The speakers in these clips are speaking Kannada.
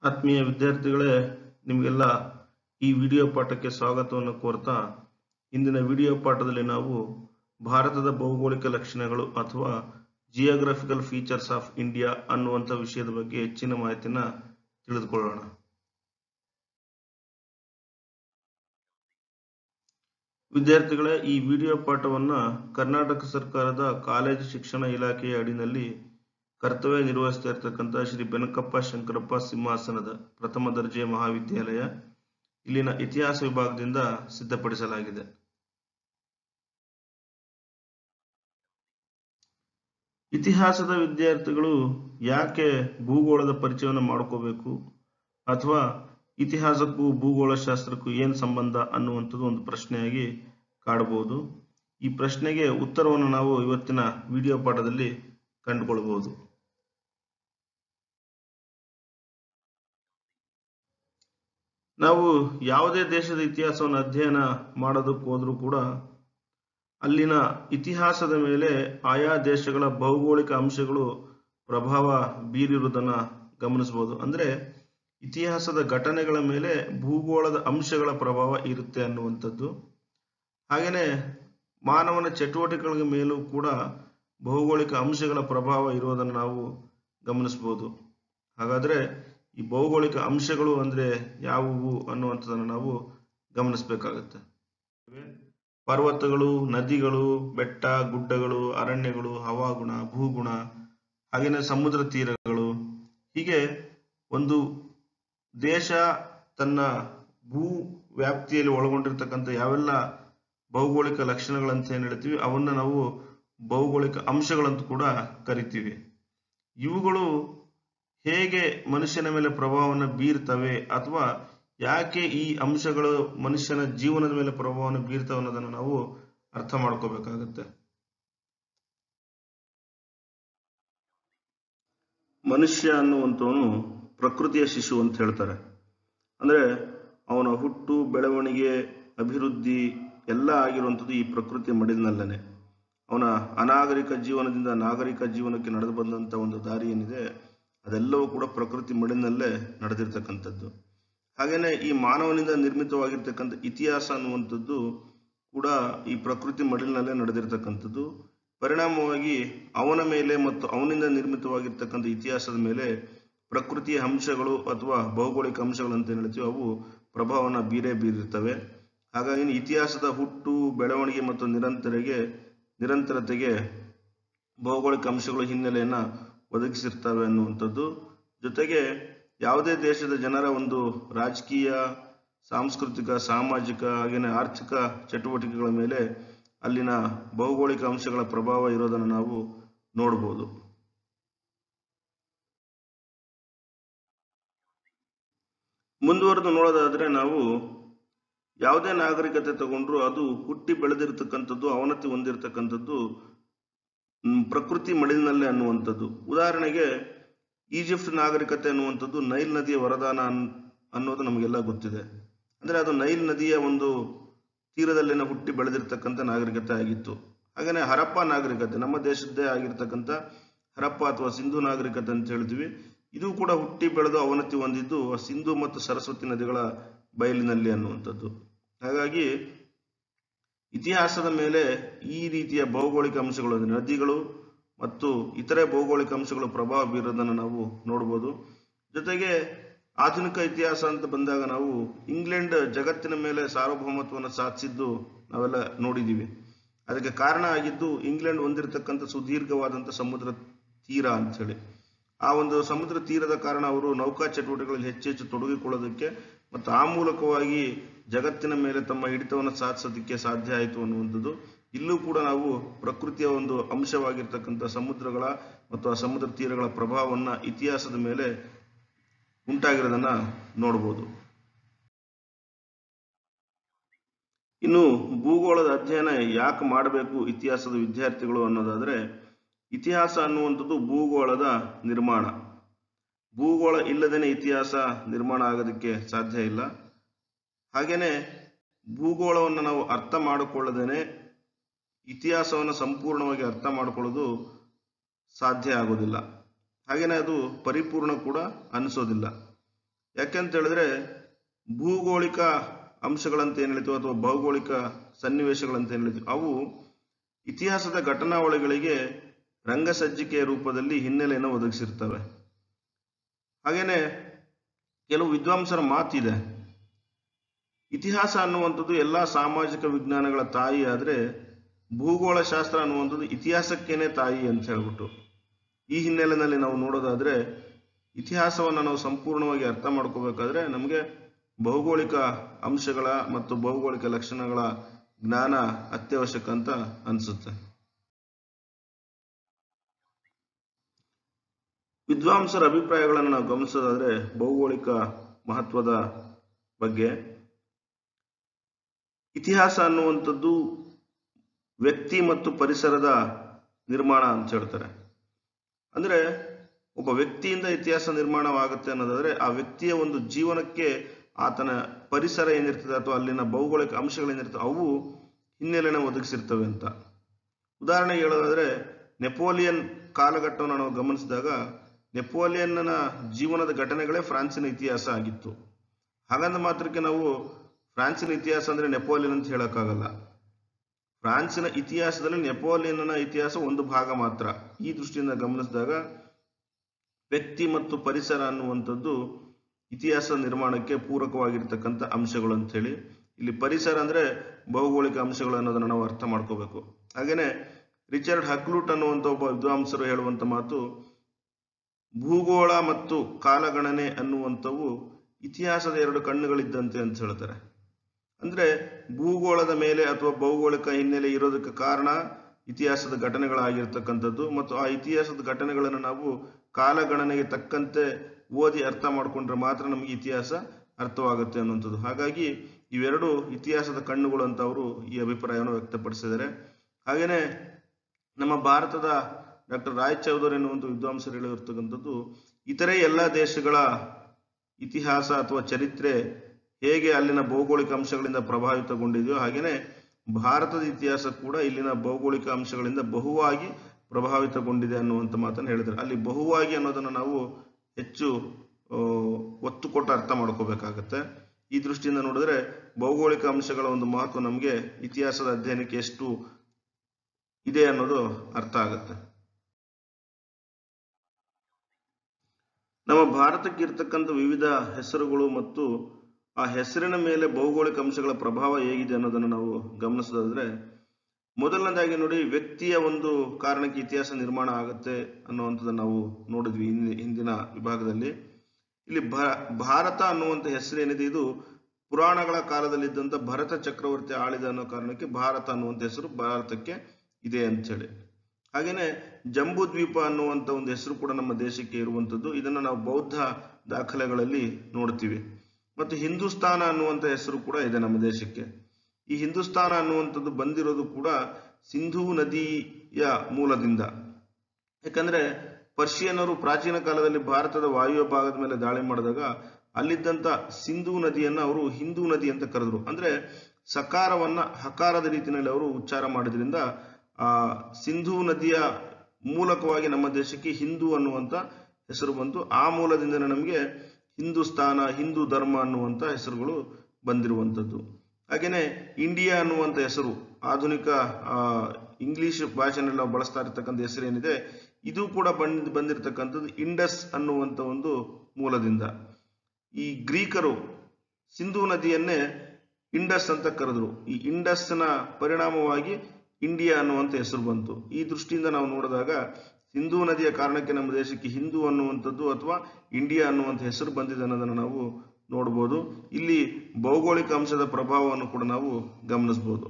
ಆತ್ಮೀಯ ವಿದ್ಯಾರ್ಥಿಗಳೇ ನಿಮಗೆಲ್ಲ ಈ ವಿಡಿಯೋ ಪಾಠಕ್ಕೆ ಸ್ವಾಗತವನ್ನು ಕೋರ್ತಾ ಇಂದಿನ ವಿಡಿಯೋ ಪಾಠದಲ್ಲಿ ನಾವು ಭಾರತದ ಭೌಗೋಳಿಕ ಲಕ್ಷಣಗಳು ಅಥವಾ ಜಿಯೋಗ್ರಫಿಕಲ್ ಫೀಚರ್ಸ್ ಆಫ್ ಇಂಡಿಯಾ ಅನ್ನುವಂಥ ವಿಷಯದ ಬಗ್ಗೆ ಹೆಚ್ಚಿನ ಮಾಹಿತಿನ ತಿಳಿದುಕೊಳ್ಳೋಣ ವಿದ್ಯಾರ್ಥಿಗಳೇ ಈ ವಿಡಿಯೋ ಪಾಠವನ್ನ ಕರ್ನಾಟಕ ಸರ್ಕಾರದ ಕಾಲೇಜು ಶಿಕ್ಷಣ ಇಲಾಖೆಯ ಅಡಿನಲ್ಲಿ ಕರ್ತವ್ಯ ನಿರ್ವಹಿಸ್ತಾ ಇರತಕ್ಕಂಥ ಶ್ರೀ ಬೆನಕಪ್ಪ ಶಂಕರಪ್ಪ ಸಿಂಹಾಸನದ ಪ್ರಥಮ ದರ್ಜೆ ಮಹಾವಿದ್ಯಾಲಯ ಇಲ್ಲಿನ ಇತಿಹಾಸ ವಿಭಾಗದಿಂದ ಸಿದ್ಧಪಡಿಸಲಾಗಿದೆ ಇತಿಹಾಸದ ವಿದ್ಯಾರ್ಥಿಗಳು ಯಾಕೆ ಭೂಗೋಳದ ಪರಿಚಯವನ್ನು ಮಾಡ್ಕೋಬೇಕು ಅಥವಾ ಇತಿಹಾಸಕ್ಕೂ ಭೂಗೋಳ ಶಾಸ್ತ್ರಕ್ಕೂ ಏನು ಸಂಬಂಧ ಅನ್ನುವಂಥದ್ದು ಒಂದು ಪ್ರಶ್ನೆಯಾಗಿ ಕಾಡಬಹುದು ಈ ಪ್ರಶ್ನೆಗೆ ಉತ್ತರವನ್ನು ನಾವು ಇವತ್ತಿನ ವಿಡಿಯೋ ಪಾಠದಲ್ಲಿ ಕಂಡುಕೊಳ್ಬಹುದು ನಾವು ಯಾವುದೇ ದೇಶದ ಇತಿಹಾಸವನ್ನು ಅಧ್ಯಯನ ಮಾಡೋದಕ್ಕೆ ಹೋದ್ರೂ ಕೂಡ ಅಲ್ಲಿನ ಇತಿಹಾಸದ ಮೇಲೆ ಆಯಾ ದೇಶಗಳ ಭೌಗೋಳಿಕ ಅಂಶಗಳು ಪ್ರಭಾವ ಬೀರಿರುವುದನ್ನ ಗಮನಿಸಬಹುದು ಅಂದ್ರೆ ಇತಿಹಾಸದ ಘಟನೆಗಳ ಮೇಲೆ ಭೂಗೋಳದ ಅಂಶಗಳ ಪ್ರಭಾವ ಇರುತ್ತೆ ಅನ್ನುವಂಥದ್ದು ಹಾಗೆಯೇ ಮಾನವನ ಚಟುವಟಿಕೆಗಳ ಮೇಲೂ ಕೂಡ ಭೌಗೋಳಿಕ ಅಂಶಗಳ ಪ್ರಭಾವ ಇರುವುದನ್ನು ನಾವು ಗಮನಿಸಬಹುದು ಹಾಗಾದ್ರೆ ಈ ಭೌಗೋಳಿಕ ಅಂಶಗಳು ಅಂದ್ರೆ ಯಾವುವು ಅನ್ನುವಂಥದ್ದನ್ನು ನಾವು ಗಮನಿಸಬೇಕಾಗತ್ತೆ ಪರ್ವತಗಳು ನದಿಗಳು ಬೆಟ್ಟ ಗುಡ್ಡಗಳು ಅರಣ್ಯಗಳು ಹವಾಗುಣ ಭೂಗುಣ ಹಾಗೆಯೇ ಸಮುದ್ರ ತೀರಗಳು ಹೀಗೆ ಒಂದು ದೇಶ ತನ್ನ ಭೂ ವ್ಯಾಪ್ತಿಯಲ್ಲಿ ಒಳಗೊಂಡಿರ್ತಕ್ಕಂಥ ಯಾವೆಲ್ಲ ಭೌಗೋಳಿಕ ಲಕ್ಷಣಗಳಂತ ಏನ್ ಹೇಳ್ತೀವಿ ಅವನ್ನ ನಾವು ಭೌಗೋಳಿಕ ಅಂಶಗಳಂತ ಕೂಡ ಕರಿತೀವಿ ಇವುಗಳು ಹೇಗೆ ಮನುಷ್ಯನ ಮೇಲೆ ಪ್ರಭಾವವನ್ನು ಬೀರ್ತವೆ ಅಥವಾ ಯಾಕೆ ಈ ಅಂಶಗಳು ಮನುಷ್ಯನ ಜೀವನದ ಮೇಲೆ ಪ್ರಭಾವವನ್ನು ಬೀರ್ತವೆ ಅನ್ನೋದನ್ನು ನಾವು ಅರ್ಥ ಮಾಡ್ಕೋಬೇಕಾಗತ್ತೆ ಮನುಷ್ಯ ಅನ್ನುವಂಥವನು ಪ್ರಕೃತಿಯ ಶಿಶು ಅಂತ ಹೇಳ್ತಾರೆ ಅಂದ್ರೆ ಅವನ ಹುಟ್ಟು ಬೆಳವಣಿಗೆ ಅಭಿವೃದ್ಧಿ ಎಲ್ಲ ಆಗಿರುವಂಥದ್ದು ಈ ಪ್ರಕೃತಿಯ ಮಡಿಲಿನಲ್ಲೇ ಅವನ ಅನಾಗರಿಕ ಜೀವನದಿಂದ ನಾಗರಿಕ ಜೀವನಕ್ಕೆ ನಡೆದು ಬಂದಂತ ಒಂದು ದಾರಿ ಏನಿದೆ ಅದೆಲ್ಲವೂ ಕೂಡ ಪ್ರಕೃತಿ ಮಡಿಲಿನಲ್ಲೇ ನಡೆದಿರ್ತಕ್ಕಂಥದ್ದು ಹಾಗೇನೆ ಈ ಮಾನವನಿಂದ ನಿರ್ಮಿತವಾಗಿರ್ತಕ್ಕಂಥ ಇತಿಹಾಸ ಅನ್ನುವಂಥದ್ದು ಕೂಡ ಈ ಪ್ರಕೃತಿ ಮಡಿಲಿನಲ್ಲೇ ನಡೆದಿರ್ತಕ್ಕಂಥದ್ದು ಪರಿಣಾಮವಾಗಿ ಅವನ ಮೇಲೆ ಮತ್ತು ಅವನಿಂದ ನಿರ್ಮಿತವಾಗಿರ್ತಕ್ಕಂಥ ಇತಿಹಾಸದ ಮೇಲೆ ಪ್ರಕೃತಿಯ ಅಂಶಗಳು ಅಥವಾ ಭೌಗೋಳಿಕ ಅಂಶಗಳು ಅಂತ ಹೇಳ್ತೀವಿ ಅವು ಪ್ರಭಾವನ ಬೀರೇ ಬೀರಿರ್ತವೆ ಹಾಗಾಗಿ ಇತಿಹಾಸದ ಹುಟ್ಟು ಬೆಳವಣಿಗೆ ಮತ್ತು ನಿರಂತರಗೆ ನಿರಂತರತೆಗೆ ಭೌಗೋಳಿಕ ಅಂಶಗಳು ಹಿನ್ನೆಲೆಯನ್ನ ಒದಗಿಸಿರ್ತವೆ ಅನ್ನುವಂಥದ್ದು ಜೊತೆಗೆ ಯಾವುದೇ ದೇಶದ ಜನರ ಒಂದು ರಾಜಕೀಯ ಸಾಂಸ್ಕೃತಿಕ ಸಾಮಾಜಿಕ ಹಾಗೆಯೇ ಆರ್ಥಿಕ ಚಟುವಟಿಕೆಗಳ ಮೇಲೆ ಅಲ್ಲಿನ ಭೌಗೋಳಿಕ ಅಂಶಗಳ ಪ್ರಭಾವ ಇರೋದನ್ನು ನಾವು ನೋಡಬಹುದು ಮುಂದುವರೆದು ನೋಡೋದಾದ್ರೆ ನಾವು ಯಾವುದೇ ನಾಗರಿಕತೆ ತಗೊಂಡ್ರು ಅದು ಹುಟ್ಟಿ ಬೆಳೆದಿರ್ತಕ್ಕಂಥದ್ದು ಅವನತಿ ಹೊಂದಿರತಕ್ಕಂಥದ್ದು ಪ್ರಕೃತಿ ಮಡಿಲಿನಲ್ಲೇ ಅನ್ನುವಂಥದ್ದು ಉದಾಹರಣೆಗೆ ಈಜಿಪ್ಟ್ ನಾಗರಿಕತೆ ಅನ್ನುವಂಥದ್ದು ನೈಲ್ ನದಿಯ ವರದಾನ ಅನ್ನೋದು ನಮಗೆಲ್ಲ ಗೊತ್ತಿದೆ ಅಂದ್ರೆ ಅದು ನೈಲ್ ನದಿಯ ಒಂದು ತೀರದಲ್ಲೇನೆ ಹುಟ್ಟಿ ಬೆಳೆದಿರ್ತಕ್ಕಂಥ ನಾಗರಿಕತೆ ಆಗಿತ್ತು ಹಾಗೇನೆ ಹರಪ್ಪ ನಾಗರಿಕತೆ ನಮ್ಮ ದೇಶದ್ದೇ ಆಗಿರ್ತಕ್ಕಂಥ ಹರಪ್ಪ ಅಥವಾ ಸಿಂಧು ನಾಗರಿಕತೆ ಅಂತ ಹೇಳ್ತೀವಿ ಇದು ಕೂಡ ಹುಟ್ಟಿ ಬೆಳೆದು ಅವನತಿ ಹೊಂದಿದ್ದು ಸಿಂಧು ಮತ್ತು ಸರಸ್ವತಿ ನದಿಗಳ ಬಯಲಿನಲ್ಲಿ ಅನ್ನುವಂಥದ್ದು ಹಾಗಾಗಿ ಇತಿಹಾಸದ ಮೇಲೆ ಈ ರೀತಿಯ ಭೌಗೋಳಿಕ ಅಂಶಗಳು ನದಿಗಳು ಮತ್ತು ಇತರೆ ಭೌಗೋಳಿಕ ಅಂಶಗಳು ಪ್ರಭಾವ ಬೀರೋದನ್ನು ನಾವು ನೋಡ್ಬೋದು ಜೊತೆಗೆ ಆಧುನಿಕ ಇತಿಹಾಸ ಅಂತ ಬಂದಾಗ ನಾವು ಇಂಗ್ಲೆಂಡ್ ಜಗತ್ತಿನ ಮೇಲೆ ಸಾರ್ವಭೌಮತ್ವವನ್ನು ಸಾಧಿಸಿದ್ದು ನಾವೆಲ್ಲ ನೋಡಿದ್ದೀವಿ ಅದಕ್ಕೆ ಕಾರಣ ಆಗಿದ್ದು ಇಂಗ್ಲೆಂಡ್ ಹೊಂದಿರತಕ್ಕಂಥ ಸುದೀರ್ಘವಾದಂಥ ಸಮುದ್ರ ತೀರ ಅಂತ ಹೇಳಿ ಆ ಒಂದು ಸಮುದ್ರ ತೀರದ ಕಾರಣ ಅವರು ನೌಕಾ ಚಟುವಟಿಕೆಗಳಲ್ಲಿ ಹೆಚ್ಚು ಹೆಚ್ಚು ತೊಡಗಿಕೊಳ್ಳೋದಕ್ಕೆ ಮತ್ತು ಆ ಮೂಲಕವಾಗಿ ಜಗತ್ತಿನ ಮೇಲೆ ತಮ್ಮ ಹಿಡಿತವನ್ನು ಸಾಧಿಸೋದಕ್ಕೆ ಸಾಧ್ಯ ಆಯಿತು ಅನ್ನುವಂಥದ್ದು ಇಲ್ಲೂ ಕೂಡ ನಾವು ಪ್ರಕೃತಿಯ ಒಂದು ಅಂಶವಾಗಿರ್ತಕ್ಕಂಥ ಸಮುದ್ರಗಳ ಮತ್ತು ಆ ಸಮುದ್ರ ತೀರಗಳ ಪ್ರಭಾವವನ್ನ ಇತಿಹಾಸದ ಮೇಲೆ ಉಂಟಾಗಿರೋದನ್ನ ನೋಡ್ಬೋದು ಇನ್ನು ಭೂಗೋಳದ ಅಧ್ಯಯನ ಯಾಕೆ ಮಾಡಬೇಕು ಇತಿಹಾಸದ ವಿದ್ಯಾರ್ಥಿಗಳು ಅನ್ನೋದಾದ್ರೆ ಇತಿಹಾಸ ಅನ್ನುವಂಥದ್ದು ಭೂಗೋಳದ ನಿರ್ಮಾಣ ಭೂಗೋಳ ಇಲ್ಲದೇನೆ ಇತಿಹಾಸ ನಿರ್ಮಾಣ ಆಗೋದಕ್ಕೆ ಸಾಧ್ಯ ಇಲ್ಲ ಹಾಗೇನೆ ಭೂಗೋಳವನ್ನು ನಾವು ಅರ್ಥ ಮಾಡಿಕೊಳ್ಳದೇನೆ ಇತಿಹಾಸವನ್ನು ಸಂಪೂರ್ಣವಾಗಿ ಅರ್ಥ ಮಾಡಿಕೊಳ್ಳೋದು ಸಾಧ್ಯ ಆಗೋದಿಲ್ಲ ಹಾಗೇನೆ ಅದು ಪರಿಪೂರ್ಣ ಕೂಡ ಅನಿಸೋದಿಲ್ಲ ಯಾಕೆಂತ ಹೇಳಿದ್ರೆ ಭೂಗೋಳಿಕ ಅಂಶಗಳಂತ ಏನ್ ಹೇಳ್ತೀವಿ ಅಥವಾ ಭೌಗೋಳಿಕ ಸನ್ನಿವೇಶಗಳಂತ ಏನ್ ಹೇಳ್ತೀವಿ ಅವು ಇತಿಹಾಸದ ಘಟನಾವಳಿಗಳಿಗೆ ರಂಗಸಜ್ಜಿಕೆಯ ರೂಪದಲ್ಲಿ ಹಿನ್ನೆಲೆಯನ್ನು ಒದಗಿಸಿರ್ತವೆ ಹಾಗೇನೆ ಕೆಲವು ವಿದ್ವಾಂಸರ ಮಾತಿದೆ ಇತಿಹಾಸ ಅನ್ನುವಂಥದ್ದು ಎಲ್ಲ ಸಾಮಾಜಿಕ ವಿಜ್ಞಾನಗಳ ತಾಯಿ ಆದ್ರೆ ಭೂಗೋಳ ಶಾಸ್ತ್ರ ಅನ್ನುವಂಥದ್ದು ಇತಿಹಾಸಕ್ಕೇನೆ ತಾಯಿ ಅಂತ ಹೇಳ್ಬಿಟ್ಟು ಈ ಹಿನ್ನೆಲೆಯಲ್ಲಿ ನಾವು ನೋಡೋದಾದ್ರೆ ಇತಿಹಾಸವನ್ನು ನಾವು ಸಂಪೂರ್ಣವಾಗಿ ಅರ್ಥ ಮಾಡ್ಕೋಬೇಕಾದ್ರೆ ನಮಗೆ ಭೌಗೋಳಿಕ ಅಂಶಗಳ ಮತ್ತು ಭೌಗೋಳಿಕ ಲಕ್ಷಣಗಳ ಜ್ಞಾನ ಅತ್ಯವಶ್ಯಕ ಅಂತ ಅನ್ಸುತ್ತೆ ವಿದ್ವಾಂಸರ ಅಭಿಪ್ರಾಯಗಳನ್ನು ನಾವು ಗಮನಿಸೋದಾದ್ರೆ ಭೌಗೋಳಿಕ ಮಹತ್ವದ ಬಗ್ಗೆ ಇತಿಹಾಸ ಅನ್ನುವಂಥದ್ದು ವ್ಯಕ್ತಿ ಮತ್ತು ಪರಿಸರದ ನಿರ್ಮಾಣ ಅಂತ ಹೇಳ್ತಾರೆ ಅಂದ್ರೆ ಒಬ್ಬ ವ್ಯಕ್ತಿಯಿಂದ ಇತಿಹಾಸ ನಿರ್ಮಾಣವಾಗುತ್ತೆ ಅನ್ನೋದಾದ್ರೆ ಆ ವ್ಯಕ್ತಿಯ ಒಂದು ಜೀವನಕ್ಕೆ ಆತನ ಪರಿಸರ ಏನಿರ್ತದೆ ಅಥವಾ ಅಲ್ಲಿನ ಭೌಗೋಳಿಕ ಅಂಶಗಳೇನಿರ್ತವೆ ಅವು ಹಿನ್ನೆಲೆನ ಒದಗಿಸಿರ್ತವೆ ಅಂತ ಉದಾಹರಣೆಗೆ ಹೇಳೋದಾದ್ರೆ ನೆಪೋಲಿಯನ್ ಕಾಲಘಟ್ಟವನ್ನು ನಾವು ಗಮನಿಸಿದಾಗ ನೆಪೋಲಿಯನ್ನ ಜೀವನದ ಘಟನೆಗಳೇ ಫ್ರಾನ್ಸಿನ ಇತಿಹಾಸ ಆಗಿತ್ತು ಹಾಗಂದ ಮಾತ್ರಕ್ಕೆ ನಾವು ಫ್ರಾನ್ಸಿನ ಇತಿಹಾಸ ಅಂದ್ರೆ ನೆಪೋಲಿಯನ್ ಅಂತ ಹೇಳಕ್ಕಾಗಲ್ಲ ಫ್ರಾನ್ಸಿನ ಇತಿಹಾಸದಲ್ಲಿ ನೆಪೋಲಿಯನ್ನ ಇತಿಹಾಸ ಒಂದು ಭಾಗ ಮಾತ್ರ ಈ ದೃಷ್ಟಿಯಿಂದ ಗಮನಿಸಿದಾಗ ವ್ಯಕ್ತಿ ಮತ್ತು ಪರಿಸರ ಅನ್ನುವಂಥದ್ದು ಇತಿಹಾಸ ನಿರ್ಮಾಣಕ್ಕೆ ಪೂರಕವಾಗಿರ್ತಕ್ಕಂಥ ಅಂಶಗಳು ಅಂತ ಹೇಳಿ ಇಲ್ಲಿ ಪರಿಸರ ಅಂದ್ರೆ ಭೌಗೋಳಿಕ ಅಂಶಗಳು ಅನ್ನೋದನ್ನ ನಾವು ಅರ್ಥ ಮಾಡ್ಕೋಬೇಕು ಹಾಗೇನೆ ರಿಚರ್ಡ್ ಹಕ್ಲೂಟ್ ಅನ್ನುವಂಥ ಒಬ್ಬ ವಿದ್ವಾಂಸರು ಹೇಳುವಂತ ಮಾತು ಭೂಗೋಳ ಮತ್ತು ಕಾಲಗಣನೆ ಅನ್ನುವಂಥವು ಇತಿಹಾಸದ ಎರಡು ಕಣ್ಣುಗಳಿದ್ದಂತೆ ಅಂತ ಹೇಳ್ತಾರೆ ಅಂದ್ರೆ ಭೂಗೋಳದ ಮೇಲೆ ಅಥವಾ ಭೌಗೋಳಿಕ ಹಿನ್ನೆಲೆ ಇರೋದಕ್ಕೆ ಕಾರಣ ಇತಿಹಾಸದ ಘಟನೆಗಳಾಗಿರ್ತಕ್ಕಂಥದ್ದು ಮತ್ತು ಆ ಇತಿಹಾಸದ ಘಟನೆಗಳನ್ನು ನಾವು ಕಾಲಗಣನೆಗೆ ತಕ್ಕಂತೆ ಓದಿ ಅರ್ಥ ಮಾಡಿಕೊಂಡ್ರೆ ಮಾತ್ರ ನಮಗೆ ಇತಿಹಾಸ ಅರ್ಥವಾಗುತ್ತೆ ಅನ್ನುವಂಥದ್ದು ಹಾಗಾಗಿ ಇವೆರಡು ಇತಿಹಾಸದ ಕಣ್ಣುಗಳು ಅಂತ ಅವರು ಈ ಅಭಿಪ್ರಾಯವನ್ನು ವ್ಯಕ್ತಪಡಿಸಿದ್ದಾರೆ ಹಾಗೇನೆ ನಮ್ಮ ಭಾರತದ ಡಾಕ್ಟರ್ ರಾಯ್ ಚೌಧರಿ ಎನ್ನುವಂಥ ವಿದ್ವಾಂಸರು ಹೇಳಿರ್ತಕ್ಕಂಥದ್ದು ಇತರೆ ಎಲ್ಲ ದೇಶಗಳ ಇತಿಹಾಸ ಅಥವಾ ಚರಿತ್ರೆ ಹೇಗೆ ಅಲ್ಲಿನ ಭೌಗೋಳಿಕ ಅಂಶಗಳಿಂದ ಪ್ರಭಾವಿತಗೊಂಡಿದೆಯೋ ಹಾಗೇನೆ ಭಾರತದ ಇತಿಹಾಸ ಕೂಡ ಇಲ್ಲಿನ ಭೌಗೋಳಿಕ ಅಂಶಗಳಿಂದ ಬಹುವಾಗಿ ಪ್ರಭಾವಿತಗೊಂಡಿದೆ ಅನ್ನುವಂಥ ಮಾತನ್ನು ಹೇಳಿದ್ದಾರೆ ಅಲ್ಲಿ ಬಹುವಾಗಿ ಅನ್ನೋದನ್ನು ನಾವು ಹೆಚ್ಚು ಆ, ಒತ್ತು ಕೊಟ್ಟು ಅರ್ಥ ಮಾಡ್ಕೋಬೇಕಾಗತ್ತೆ ಈ ದೃಷ್ಟಿಯಿಂದ ನೋಡಿದ್ರೆ ಭೌಗೋಳಿಕ ಅಂಶಗಳ ಒಂದು ಮಹತ್ವ ನಮಗೆ ಇತಿಹಾಸದ ಅಧ್ಯಯನಕ್ಕೆ ಎಷ್ಟು ಇದೆ ಅನ್ನೋದು ಅರ್ಥ ಆಗುತ್ತೆ ನಮ್ಮ ಭಾರತಕ್ಕೆ ಇರ್ತಕ್ಕಂಥ ವಿವಿಧ ಹೆಸರುಗಳು ಮತ್ತು ಆ ಹೆಸರಿನ ಮೇಲೆ ಭೌಗೋಳಿಕ ಅಂಶಗಳ ಪ್ರಭಾವ ಹೇಗಿದೆ ಅನ್ನೋದನ್ನು ನಾವು ಗಮನಿಸೋದಾದ್ರೆ ಮೊದಲನೇದಾಗಿ ನೋಡಿ ವ್ಯಕ್ತಿಯ ಒಂದು ಕಾರಣಕ್ಕೆ ಇತಿಹಾಸ ನಿರ್ಮಾಣ ಆಗುತ್ತೆ ಅನ್ನುವಂಥದ್ದನ್ನು ನಾವು ನೋಡಿದ್ವಿ ಹಿಂದಿ- ಹಿಂದಿನ ವಿಭಾಗದಲ್ಲಿ ಇಲ್ಲಿ ಭ- ಭಾರತ ಅನ್ನುವಂಥ ಹೆಸರೇನಿದೆ ಇದು ಪುರಾಣಗಳ ಕಾಲದಲ್ಲಿದ್ದಂಥ ಭರತ ಚಕ್ರವರ್ತಿ ಆಳಿದ ಅನ್ನೋ ಕಾರಣಕ್ಕೆ ಭಾರತ ಅನ್ನುವಂಥ ಹೆಸರು ಭಾರತಕ್ಕೆ ಇದೆ ಅಂತ ಹೇಳಿ ಹಾಗೇನೆ ಜಂಬೂ ದ್ವೀಪ ಅನ್ನುವಂಥ ಒಂದು ಹೆಸರು ಕೂಡ ನಮ್ಮ ದೇಶಕ್ಕೆ ಇರುವಂಥದ್ದು ಇದನ್ನ ನಾವು ಬೌದ್ಧ ದಾಖಲೆಗಳಲ್ಲಿ ನೋಡ್ತೀವಿ ಮತ್ತು ಹಿಂದೂಸ್ತಾನ ಅನ್ನುವಂಥ ಹೆಸರು ಕೂಡ ಇದೆ ನಮ್ಮ ದೇಶಕ್ಕೆ ಈ ಹಿಂದೂಸ್ತಾನ ಅನ್ನುವಂಥದ್ದು ಬಂದಿರೋದು ಕೂಡ ಸಿಂಧೂ ನದಿಯ ಮೂಲದಿಂದ ಯಾಕಂದ್ರೆ ಪರ್ಷಿಯನ್ನರು ಪ್ರಾಚೀನ ಕಾಲದಲ್ಲಿ ಭಾರತದ ವಾಯುವ್ಯ ಭಾಗದ ಮೇಲೆ ದಾಳಿ ಮಾಡಿದಾಗ ಅಲ್ಲಿದ್ದಂತ ಸಿಂಧೂ ನದಿಯನ್ನ ಅವರು ಹಿಂದೂ ನದಿ ಅಂತ ಕರೆದ್ರು ಅಂದ್ರೆ ಸಕಾರವನ್ನ ಹಕಾರದ ರೀತಿಯಲ್ಲಿ ಅವರು ಉಚ್ಚಾರ ಮಾಡಿದ್ರಿಂದ ಆ ಸಿಂಧೂ ನದಿಯ ಮೂಲಕವಾಗಿ ನಮ್ಮ ದೇಶಕ್ಕೆ ಹಿಂದೂ ಅನ್ನುವಂತ ಹೆಸರು ಬಂತು ಆ ಮೂಲದಿಂದನೇ ನಮಗೆ ಹಿಂದೂಸ್ತಾನ ಹಿಂದೂ ಧರ್ಮ ಅನ್ನುವಂತ ಹೆಸರುಗಳು ಬಂದಿರುವಂತದ್ದು ಹಾಗೇನೆ ಇಂಡಿಯಾ ಅನ್ನುವಂತ ಹೆಸರು ಆಧುನಿಕ ಆ, ಇಂಗ್ಲಿಷ್ ಭಾಷೆನಲ್ಲಿ ನಾವು ಬಳಸ್ತಾ ಇರತಕ್ಕಂಥ ಹೆಸರು ಏನಿದೆ ಇದು ಕೂಡ ಬಂದ್ ಬಂದಿರತಕ್ಕಂಥದ್ದು ಇಂಡಸ್ ಅನ್ನುವಂತ ಒಂದು ಮೂಲದಿಂದ ಈ ಗ್ರೀಕರು ಸಿಂಧೂ ನದಿಯನ್ನೇ ಇಂಡಸ್ ಅಂತ ಕರೆದ್ರು ಈ ಇಂಡಸ್ನ ಪರಿಣಾಮವಾಗಿ ಇಂಡಿಯಾ ಅನ್ನುವಂಥ ಹೆಸರು ಬಂತು ಈ ದೃಷ್ಟಿಯಿಂದ ನಾವು ನೋಡಿದಾಗ ಸಿಂಧೂ ನದಿಯ ಕಾರಣಕ್ಕೆ ನಮ್ಮ ದೇಶಕ್ಕೆ ಹಿಂದೂ ಅನ್ನುವಂಥದ್ದು ಅಥವಾ ಇಂಡಿಯಾ ಅನ್ನುವಂಥ ಹೆಸರು ಬಂದಿದೆ ಅನ್ನೋದನ್ನು ನಾವು ನೋಡ್ಬೋದು ಇಲ್ಲಿ ಭೌಗೋಳಿಕ ಅಂಶದ ಪ್ರಭಾವವನ್ನು ಕೂಡ ನಾವು ಗಮನಿಸಬಹುದು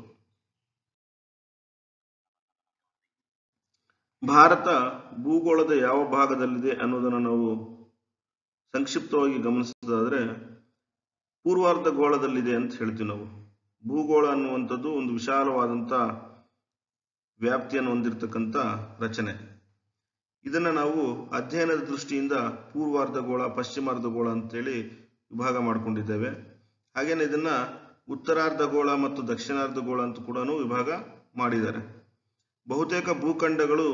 ಭಾರತ ಭೂಗೋಳದ ಯಾವ ಭಾಗದಲ್ಲಿದೆ ಅನ್ನೋದನ್ನು ನಾವು ಸಂಕ್ಷಿಪ್ತವಾಗಿ ಗಮನಿಸೋದಾದ್ರೆ ಪೂರ್ವಾರ್ಧ ಗೋಳದಲ್ಲಿದೆ ಅಂತ ಹೇಳ್ತೀವಿ ನಾವು ಭೂಗೋಳ ಅನ್ನುವಂಥದ್ದು ಒಂದು ವಿಶಾಲವಾದಂಥ ವ್ಯಾಪ್ತಿಯನ್ನು ಹೊಂದಿರತಕ್ಕಂಥ ರಚನೆ ಇದನ್ನ ನಾವು ಅಧ್ಯಯನದ ದೃಷ್ಟಿಯಿಂದ ಪೂರ್ವಾರ್ಧಗೋಳ ಪಶ್ಚಿಮಾರ್ಧಗೋಳ ಅಂತೇಳಿ ವಿಭಾಗ ಮಾಡಿಕೊಂಡಿದ್ದೇವೆ ಹಾಗೇನೆ ಇದನ್ನ ಉತ್ತರಾರ್ಧಗೋಳ ಮತ್ತು ದಕ್ಷಿಣಾರ್ಧಗೋಳ ಅಂತ ಕೂಡ ವಿಭಾಗ ಮಾಡಿದ್ದಾರೆ ಬಹುತೇಕ ಭೂಖಂಡಗಳು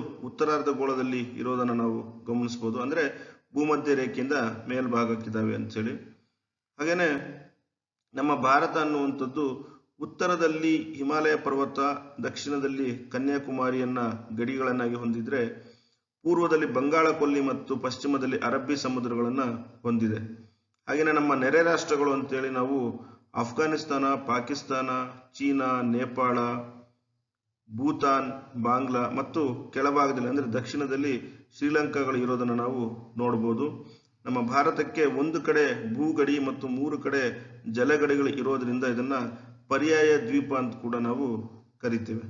ಉತ್ತರಾರ್ಧಗೋಳದಲ್ಲಿ ಇರೋದನ್ನು ನಾವು ಗಮನಿಸಬಹುದು ಅಂದ್ರೆ ಭೂಮಧ್ಯ ರೇಖೆಯಿಂದ ಮೇಲ್ಭಾಗಕ್ಕಿದ್ದಾವೆ ಅಂತೇಳಿ ಹಾಗೇನೆ ನಮ್ಮ ಭಾರತ ಅನ್ನುವಂಥದ್ದು ಉತ್ತರದಲ್ಲಿ ಹಿಮಾಲಯ ಪರ್ವತ ದಕ್ಷಿಣದಲ್ಲಿ ಕನ್ಯಾಕುಮಾರಿಯನ್ನ ಗಡಿಗಳನ್ನಾಗಿ ಹೊಂದಿದ್ರೆ ಪೂರ್ವದಲ್ಲಿ ಬಂಗಾಳ ಕೊಲ್ಲಿ ಮತ್ತು ಪಶ್ಚಿಮದಲ್ಲಿ ಅರಬ್ಬಿ ಸಮುದ್ರಗಳನ್ನ ಹೊಂದಿದೆ ಹಾಗೆಯೇ ನಮ್ಮ ನೆರೆ ರಾಷ್ಟ್ರಗಳು ಅಂತೇಳಿ ನಾವು ಅಫ್ಘಾನಿಸ್ತಾನ ಪಾಕಿಸ್ತಾನ ಚೀನಾ ನೇಪಾಳ ಭೂತಾನ್ ಬಾಂಗ್ಲಾ ಮತ್ತು ಕೆಳಭಾಗದಲ್ಲಿ ಅಂದರೆ ದಕ್ಷಿಣದಲ್ಲಿ ಶ್ರೀಲಂಕಾಗಳು ಇರೋದನ್ನು ನಾವು ನೋಡ್ಬೋದು ನಮ್ಮ ಭಾರತಕ್ಕೆ ಒಂದು ಕಡೆ ಭೂಗಡಿ ಮತ್ತು ಮೂರು ಕಡೆ ಜಲಗಡಿಗಳು ಇರೋದ್ರಿಂದ ಇದನ್ನ ಪರ್ಯಾಯ ದ್ವೀಪ ಅಂತ ಕೂಡ ನಾವು ಕರಿತೇವೆ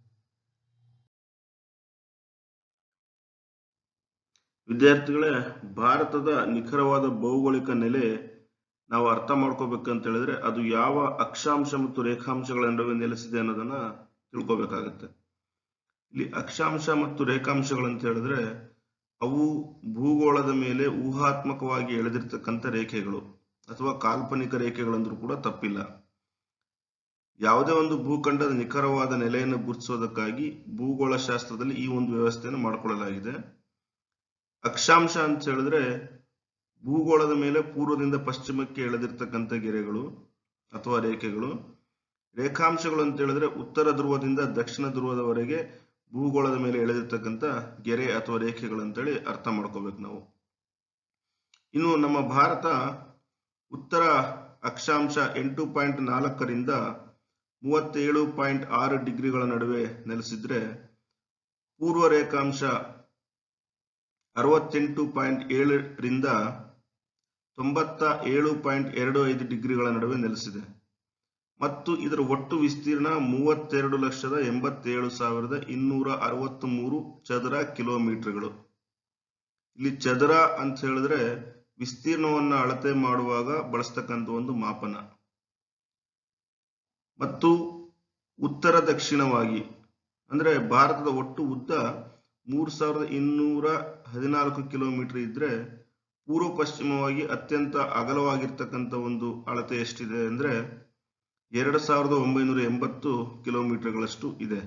ವಿದ್ಯಾರ್ಥಿಗಳೇ ಭಾರತದ ನಿಖರವಾದ ಭೌಗೋಳಿಕ ನೆಲೆ ನಾವು ಅರ್ಥ ಮಾಡ್ಕೋಬೇಕಂತ ಹೇಳಿದ್ರೆ ಅದು ಯಾವ ಅಕ್ಷಾಂಶ ಮತ್ತು ರೇಖಾಂಶಗಳ ನಡುವೆ ನೆಲೆಸಿದೆ ಅನ್ನೋದನ್ನ ತಿಳ್ಕೊಬೇಕಾಗತ್ತೆ ಇಲ್ಲಿ ಅಕ್ಷಾಂಶ ಮತ್ತು ರೇಖಾಂಶಗಳಂತ ಹೇಳಿದ್ರೆ ಅವು ಭೂಗೋಳದ ಮೇಲೆ ಊಹಾತ್ಮಕವಾಗಿ ಎಳೆದಿರ್ತಕ್ಕಂಥ ರೇಖೆಗಳು ಅಥವಾ ಕಾಲ್ಪನಿಕ ರೇಖೆಗಳಂದ್ರೂ ಕೂಡ ತಪ್ಪಿಲ್ಲ ಯಾವುದೇ ಒಂದು ಭೂಖಂಡದ ನಿಖರವಾದ ನೆಲೆಯನ್ನು ಗುರುತಿಸೋದಕ್ಕಾಗಿ ಭೂಗೋಳ ಶಾಸ್ತ್ರದಲ್ಲಿ ಈ ಒಂದು ವ್ಯವಸ್ಥೆಯನ್ನು ಮಾಡಿಕೊಳ್ಳಲಾಗಿದೆ ಅಕ್ಷಾಂಶ ಅಂತ ಹೇಳಿದ್ರೆ ಭೂಗೋಳದ ಮೇಲೆ ಪೂರ್ವದಿಂದ ಪಶ್ಚಿಮಕ್ಕೆ ಎಳೆದಿರ್ತಕ್ಕಂಥ ಗೆರೆಗಳು ಅಥವಾ ರೇಖೆಗಳು ರೇಖಾಂಶಗಳು ಅಂತ ಹೇಳಿದ್ರೆ ಉತ್ತರ ಧ್ರುವದಿಂದ ದಕ್ಷಿಣ ಧ್ರುವದವರೆಗೆ ಭೂಗೋಳದ ಮೇಲೆ ಎಳೆದಿರ್ತಕ್ಕಂಥ ಗೆರೆ ಅಥವಾ ರೇಖೆಗಳು ಅಂತೇಳಿ ಅರ್ಥ ಮಾಡ್ಕೋಬೇಕು ನಾವು ಇನ್ನು ನಮ್ಮ ಭಾರತ ಉತ್ತರ ಅಕ್ಷಾಂಶ ಎಂಟು ಪಾಯಿಂಟ್ ನಾಲ್ಕರಿಂದ ಮೂವತ್ತೇಳು ಪಾಯಿಂಟ್ ಆರು ಡಿಗ್ರಿಗಳ ನಡುವೆ ನೆಲೆಸಿದ್ರೆ ಪೂರ್ವ ರೇಖಾಂಶ ಅರವತ್ತೆಂಟು ಪಾಯಿಂಟ್ ಏಳರಿಂದ ತೊಂಬತ್ತ ಏಳು ಪಾಯಿಂಟ್ ಎರಡು ಐದು ಡಿಗ್ರಿಗಳ ನಡುವೆ ನೆಲೆಸಿದೆ ಮತ್ತು ಇದರ ಒಟ್ಟು ವಿಸ್ತೀರ್ಣ ಮೂವತ್ತೆರಡು ಲಕ್ಷದ ಎಂಬತ್ತೇಳು ಸಾವಿರದ ಇನ್ನೂರ ಅರವತ್ತ್ ಮೂರು ಚದರ ಕಿಲೋಮೀಟರ್ಗಳು ಇಲ್ಲಿ ಚದರ ಅಂತ ಹೇಳಿದ್ರೆ ವಿಸ್ತೀರ್ಣವನ್ನ ಅಳತೆ ಮಾಡುವಾಗ ಬಳಸ್ತಕ್ಕಂಥ ಒಂದು ಮಾಪನ ಮತ್ತು ಉತ್ತರ ದಕ್ಷಿಣವಾಗಿ ಅಂದ್ರೆ ಭಾರತದ ಒಟ್ಟು ಉದ್ದ ಮೂರು ಸಾವಿರದ ಇನ್ನೂರ ಹದಿನಾಲ್ಕು ಕಿಲೋಮೀಟರ್ ಇದ್ರೆ ಪೂರ್ವ ಪಶ್ಚಿಮವಾಗಿ ಅತ್ಯಂತ ಅಗಲವಾಗಿರ್ತಕ್ಕಂಥ ಒಂದು ಅಳತೆ ಎಷ್ಟಿದೆ ಅಂದ್ರೆ ಎರಡು ಸಾವಿರದ ಒಂಬೈನೂರ ಎಂಬತ್ತು ಕಿಲೋಮೀಟರ್ಗಳಷ್ಟು ಇದೆ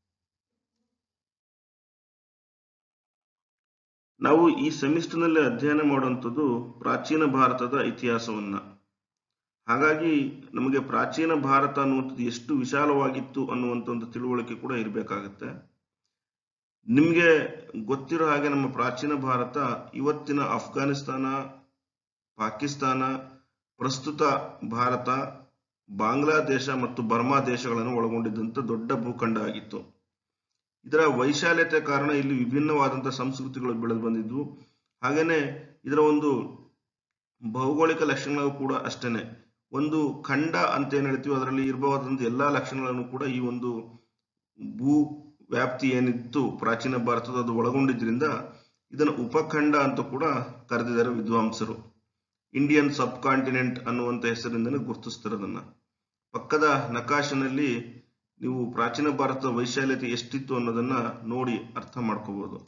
ನಾವು ಈ ಸೆಮಿಸ್ಟರ್ನಲ್ಲಿ ಅಧ್ಯಯನ ಮಾಡುವಂಥದ್ದು ಪ್ರಾಚೀನ ಭಾರತದ ಇತಿಹಾಸವನ್ನ ಹಾಗಾಗಿ ನಮಗೆ ಪ್ರಾಚೀನ ಭಾರತ ಅನ್ನುವಂಥದ್ದು ಎಷ್ಟು ವಿಶಾಲವಾಗಿತ್ತು ಅನ್ನುವಂಥ ಒಂದು ತಿಳುವಳಿಕೆ ಕೂಡ ಇರಬೇಕಾಗತ್ತೆ ನಿಮಗೆ ಗೊತ್ತಿರೋ ಹಾಗೆ ನಮ್ಮ ಪ್ರಾಚೀನ ಭಾರತ ಇವತ್ತಿನ ಅಫ್ಘಾನಿಸ್ತಾನ ಪಾಕಿಸ್ತಾನ ಪ್ರಸ್ತುತ ಭಾರತ ಬಾಂಗ್ಲಾದೇಶ ಮತ್ತು ಬರ್ಮಾ ದೇಶಗಳನ್ನು ಒಳಗೊಂಡಿದ್ದಂಥ ದೊಡ್ಡ ಭೂಖಂಡ ಆಗಿತ್ತು ಇದರ ವೈಶಾಲ್ಯತೆ ಕಾರಣ ಇಲ್ಲಿ ವಿಭಿನ್ನವಾದಂತಹ ಸಂಸ್ಕೃತಿಗಳು ಬೆಳೆದು ಬಂದಿದ್ವು ಹಾಗೇನೆ ಇದರ ಒಂದು ಭೌಗೋಳಿಕ ಲಕ್ಷಣಗಳು ಕೂಡ ಅಷ್ಟೇನೆ ಒಂದು ಖಂಡ ಅಂತ ಏನ್ ಹೇಳ್ತೀವಿ ಅದರಲ್ಲಿ ಇರಬಹುದಾದಂತ ಎಲ್ಲಾ ಲಕ್ಷಣಗಳನ್ನು ಕೂಡ ಈ ಒಂದು ಭೂ ವ್ಯಾಪ್ತಿ ಏನಿತ್ತು ಪ್ರಾಚೀನ ಭಾರತದ ಅದು ಒಳಗೊಂಡಿದ್ರಿಂದ ಇದನ್ನು ಉಪಖಂಡ ಅಂತ ಕೂಡ ಕರೆದಿದ್ದಾರೆ ವಿದ್ವಾಂಸರು ಇಂಡಿಯನ್ ಸಬ್ ಕಾಂಟಿನೆಂಟ್ ಅನ್ನುವಂತ ಹೆಸರಿಂದನೇ ಗುರುತಿಸ್ತಿರೋದನ್ನ ಪಕ್ಕದ ನಕಾಶನಲ್ಲಿ ನೀವು ಪ್ರಾಚೀನ ಭಾರತದ ವೈಶಾಲ್ಯತೆ ಎಷ್ಟಿತ್ತು ಅನ್ನೋದನ್ನ ನೋಡಿ ಅರ್ಥ ಮಾಡ್ಕೋಬಹುದು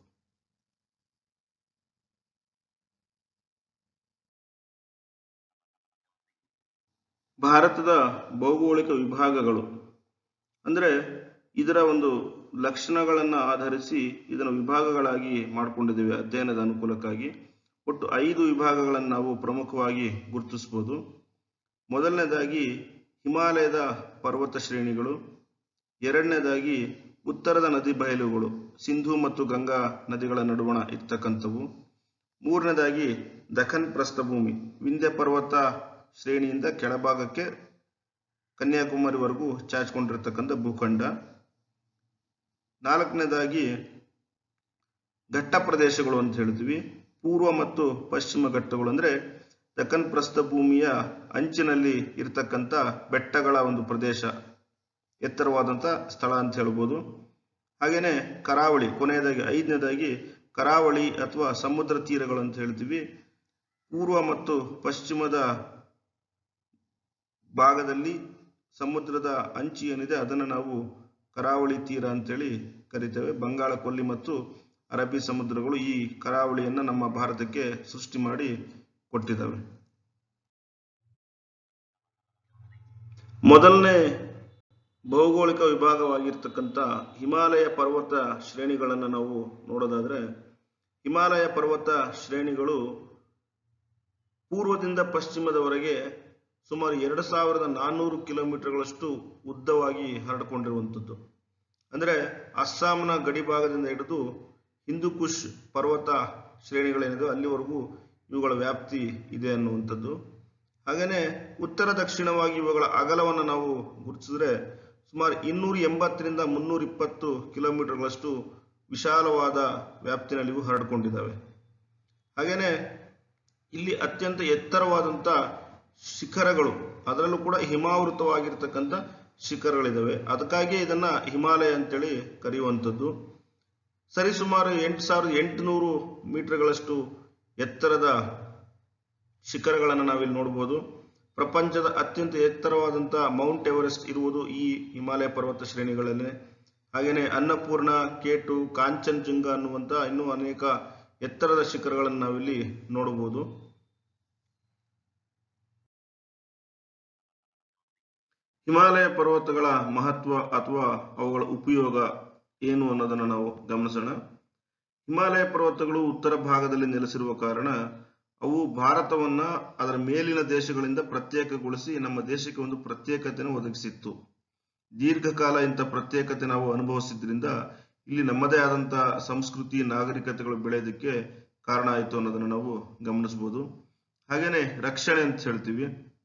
ಭಾರತದ ಭೌಗೋಳಿಕ ವಿಭಾಗಗಳು ಅಂದ್ರೆ ಇದರ ಒಂದು ಲಕ್ಷಣಗಳನ್ನ ಆಧರಿಸಿ ಇದನ್ನು ವಿಭಾಗಗಳಾಗಿ ಮಾಡಿಕೊಂಡಿದ್ದೇವೆ ಅಧ್ಯಯನದ ಅನುಕೂಲಕ್ಕಾಗಿ ಒಟ್ಟು ಐದು ವಿಭಾಗಗಳನ್ನು ನಾವು ಪ್ರಮುಖವಾಗಿ ಗುರುತಿಸಬಹುದು ಮೊದಲನೇದಾಗಿ ಹಿಮಾಲಯದ ಪರ್ವತ ಶ್ರೇಣಿಗಳು ಎರಡನೇದಾಗಿ ಉತ್ತರದ ನದಿ ಬಯಲುಗಳು ಸಿಂಧು ಮತ್ತು ಗಂಗಾ ನದಿಗಳ ನಡುವಣ ಇರ್ತಕ್ಕಂಥವು ಮೂರನೇದಾಗಿ ದಖನ್ ಪ್ರಸ್ಥಭೂಮಿ ವಿಂಧ್ಯ ಪರ್ವತ ಶ್ರೇಣಿಯಿಂದ ಕೆಳಭಾಗಕ್ಕೆ ಕನ್ಯಾಕುಮಾರಿವರೆಗೂ ಚಾಚಿಕೊಂಡಿರ್ತಕ್ಕಂಥ ಭೂಖಂಡ ನಾಲ್ಕನೇದಾಗಿ ಘಟ್ಟ ಪ್ರದೇಶಗಳು ಅಂತ ಹೇಳ್ತೀವಿ ಪೂರ್ವ ಮತ್ತು ಪಶ್ಚಿಮ ಘಟ್ಟಗಳು ಅಂದ್ರೆ ದಖನ್ ಪ್ರಸ್ಥಭೂಮಿಯ ಅಂಚಿನಲ್ಲಿ ಇರತಕ್ಕಂಥ ಬೆಟ್ಟಗಳ ಒಂದು ಪ್ರದೇಶ ಎತ್ತರವಾದಂಥ ಸ್ಥಳ ಅಂತ ಹೇಳ್ಬೋದು ಹಾಗೇನೆ ಕರಾವಳಿ ಕೊನೆಯದಾಗಿ ಐದನೇದಾಗಿ ಕರಾವಳಿ ಅಥವಾ ಸಮುದ್ರ ತೀರಗಳು ಅಂತ ಹೇಳ್ತೀವಿ ಪೂರ್ವ ಮತ್ತು ಪಶ್ಚಿಮದ ಭಾಗದಲ್ಲಿ ಸಮುದ್ರದ ಅಂಚು ಏನಿದೆ ಅದನ್ನು ನಾವು ಕರಾವಳಿ ತೀರ ಅಂತೇಳಿ ಕರಿತೇವೆ ಬಂಗಾಳ ಕೊಲ್ಲಿ ಮತ್ತು ಅರಬ್ಬಿ ಸಮುದ್ರಗಳು ಈ ಕರಾವಳಿಯನ್ನ ನಮ್ಮ ಭಾರತಕ್ಕೆ ಸೃಷ್ಟಿ ಮಾಡಿ ಕೊಟ್ಟಿದ್ದಾವೆ ಮೊದಲನೇ ಭೌಗೋಳಿಕ ವಿಭಾಗವಾಗಿರ್ತಕ್ಕಂಥ ಹಿಮಾಲಯ ಪರ್ವತ ಶ್ರೇಣಿಗಳನ್ನು ನಾವು ನೋಡೋದಾದ್ರೆ ಹಿಮಾಲಯ ಪರ್ವತ ಶ್ರೇಣಿಗಳು ಪೂರ್ವದಿಂದ ಪಶ್ಚಿಮದವರೆಗೆ ಸುಮಾರು ಎರಡು ಸಾವಿರದ ನಾನ್ನೂರು ಕಿಲೋಮೀಟರ್ಗಳಷ್ಟು ಉದ್ದವಾಗಿ ಹರಡಿಕೊಂಡಿರುವಂಥದ್ದು ಅಂದರೆ ಅಸ್ಸಾಂನ ಗಡಿಭಾಗದಿಂದ ಹಿಡಿದು ಹಿಂದೂಕುಷ್ ಪರ್ವತ ಶ್ರೇಣಿಗಳೇನಿದೆ ಅಲ್ಲಿವರೆಗೂ ಇವುಗಳ ವ್ಯಾಪ್ತಿ ಇದೆ ಅನ್ನುವಂಥದ್ದು ಹಾಗೆಯೇ ಉತ್ತರ ದಕ್ಷಿಣವಾಗಿ ಇವುಗಳ ಅಗಲವನ್ನು ನಾವು ಗುರುತಿಸಿದ್ರೆ ಸುಮಾರು ಇನ್ನೂರ ಎಂಬತ್ತರಿಂದ ಮುನ್ನೂರ ಇಪ್ಪತ್ತು ಕಿಲೋಮೀಟರ್ಗಳಷ್ಟು ವಿಶಾಲವಾದ ವ್ಯಾಪ್ತಿನಲ್ಲಿ ಇವು ಹರಡಿಕೊಂಡಿದ್ದಾವೆ ಹಾಗೆಯೇ ಇಲ್ಲಿ ಅತ್ಯಂತ ಎತ್ತರವಾದಂಥ ಶಿಖರಗಳು ಅದರಲ್ಲೂ ಕೂಡ ಹಿಮಾವೃತವಾಗಿರ್ತಕ್ಕಂಥ ಶಿಖರಗಳಿದ್ದಾವೆ ಅದಕ್ಕಾಗಿಯೇ ಇದನ್ನ ಹಿಮಾಲಯ ಅಂತೇಳಿ ಕರೆಯುವಂಥದ್ದು ಸರಿಸುಮಾರು ಎಂಟು ಸಾವಿರದ ಎಂಟುನೂರು ಮೀಟರ್ಗಳಷ್ಟು ಎತ್ತರದ ಶಿಖರಗಳನ್ನು ನಾವಿಲ್ಲಿ ನೋಡ್ಬೋದು ಪ್ರಪಂಚದ ಅತ್ಯಂತ ಎತ್ತರವಾದಂಥ ಮೌಂಟ್ ಎವರೆಸ್ಟ್ ಇರುವುದು ಈ ಹಿಮಾಲಯ ಪರ್ವತ ಶ್ರೇಣಿಗಳಲ್ಲೇ ಹಾಗೆಯೇ ಅನ್ನಪೂರ್ಣ ಕೇಟು ಕಾಂಚನಜುಂಗ ಅನ್ನುವಂಥ ಇನ್ನೂ ಅನೇಕ ಎತ್ತರದ ಶಿಖರಗಳನ್ನು ನಾವಿಲ್ಲಿ ನೋಡಬಹುದು ಹಿಮಾಲಯ ಪರ್ವತಗಳ ಮಹತ್ವ ಅಥವಾ ಅವುಗಳ ಉಪಯೋಗ ಏನು ಅನ್ನೋದನ್ನು ನಾವು ಗಮನಿಸೋಣ ಹಿಮಾಲಯ ಪರ್ವತಗಳು ಉತ್ತರ ಭಾಗದಲ್ಲಿ ನೆಲೆಸಿರುವ ಕಾರಣ ಅವು ಭಾರತವನ್ನ ಅದರ ಮೇಲಿನ ದೇಶಗಳಿಂದ ಪ್ರತ್ಯೇಕಗೊಳಿಸಿ ನಮ್ಮ ದೇಶಕ್ಕೆ ಒಂದು ಪ್ರತ್ಯೇಕತೆಯನ್ನು ಒದಗಿಸಿತ್ತು ದೀರ್ಘಕಾಲ ಇಂಥ ಪ್ರತ್ಯೇಕತೆ ನಾವು ಅನುಭವಿಸಿದ್ರಿಂದ ಇಲ್ಲಿ ನಮ್ಮದೇ ಆದಂಥ ಸಂಸ್ಕೃತಿ ನಾಗರಿಕತೆಗಳು ಬೆಳೆಯೋದಕ್ಕೆ ಕಾರಣ ಆಯಿತು ಅನ್ನೋದನ್ನು ನಾವು ಗಮನಿಸಬಹುದು ಹಾಗೇನೆ ರಕ್ಷಣೆ ಅಂತ ಹೇಳ್ತೀವಿ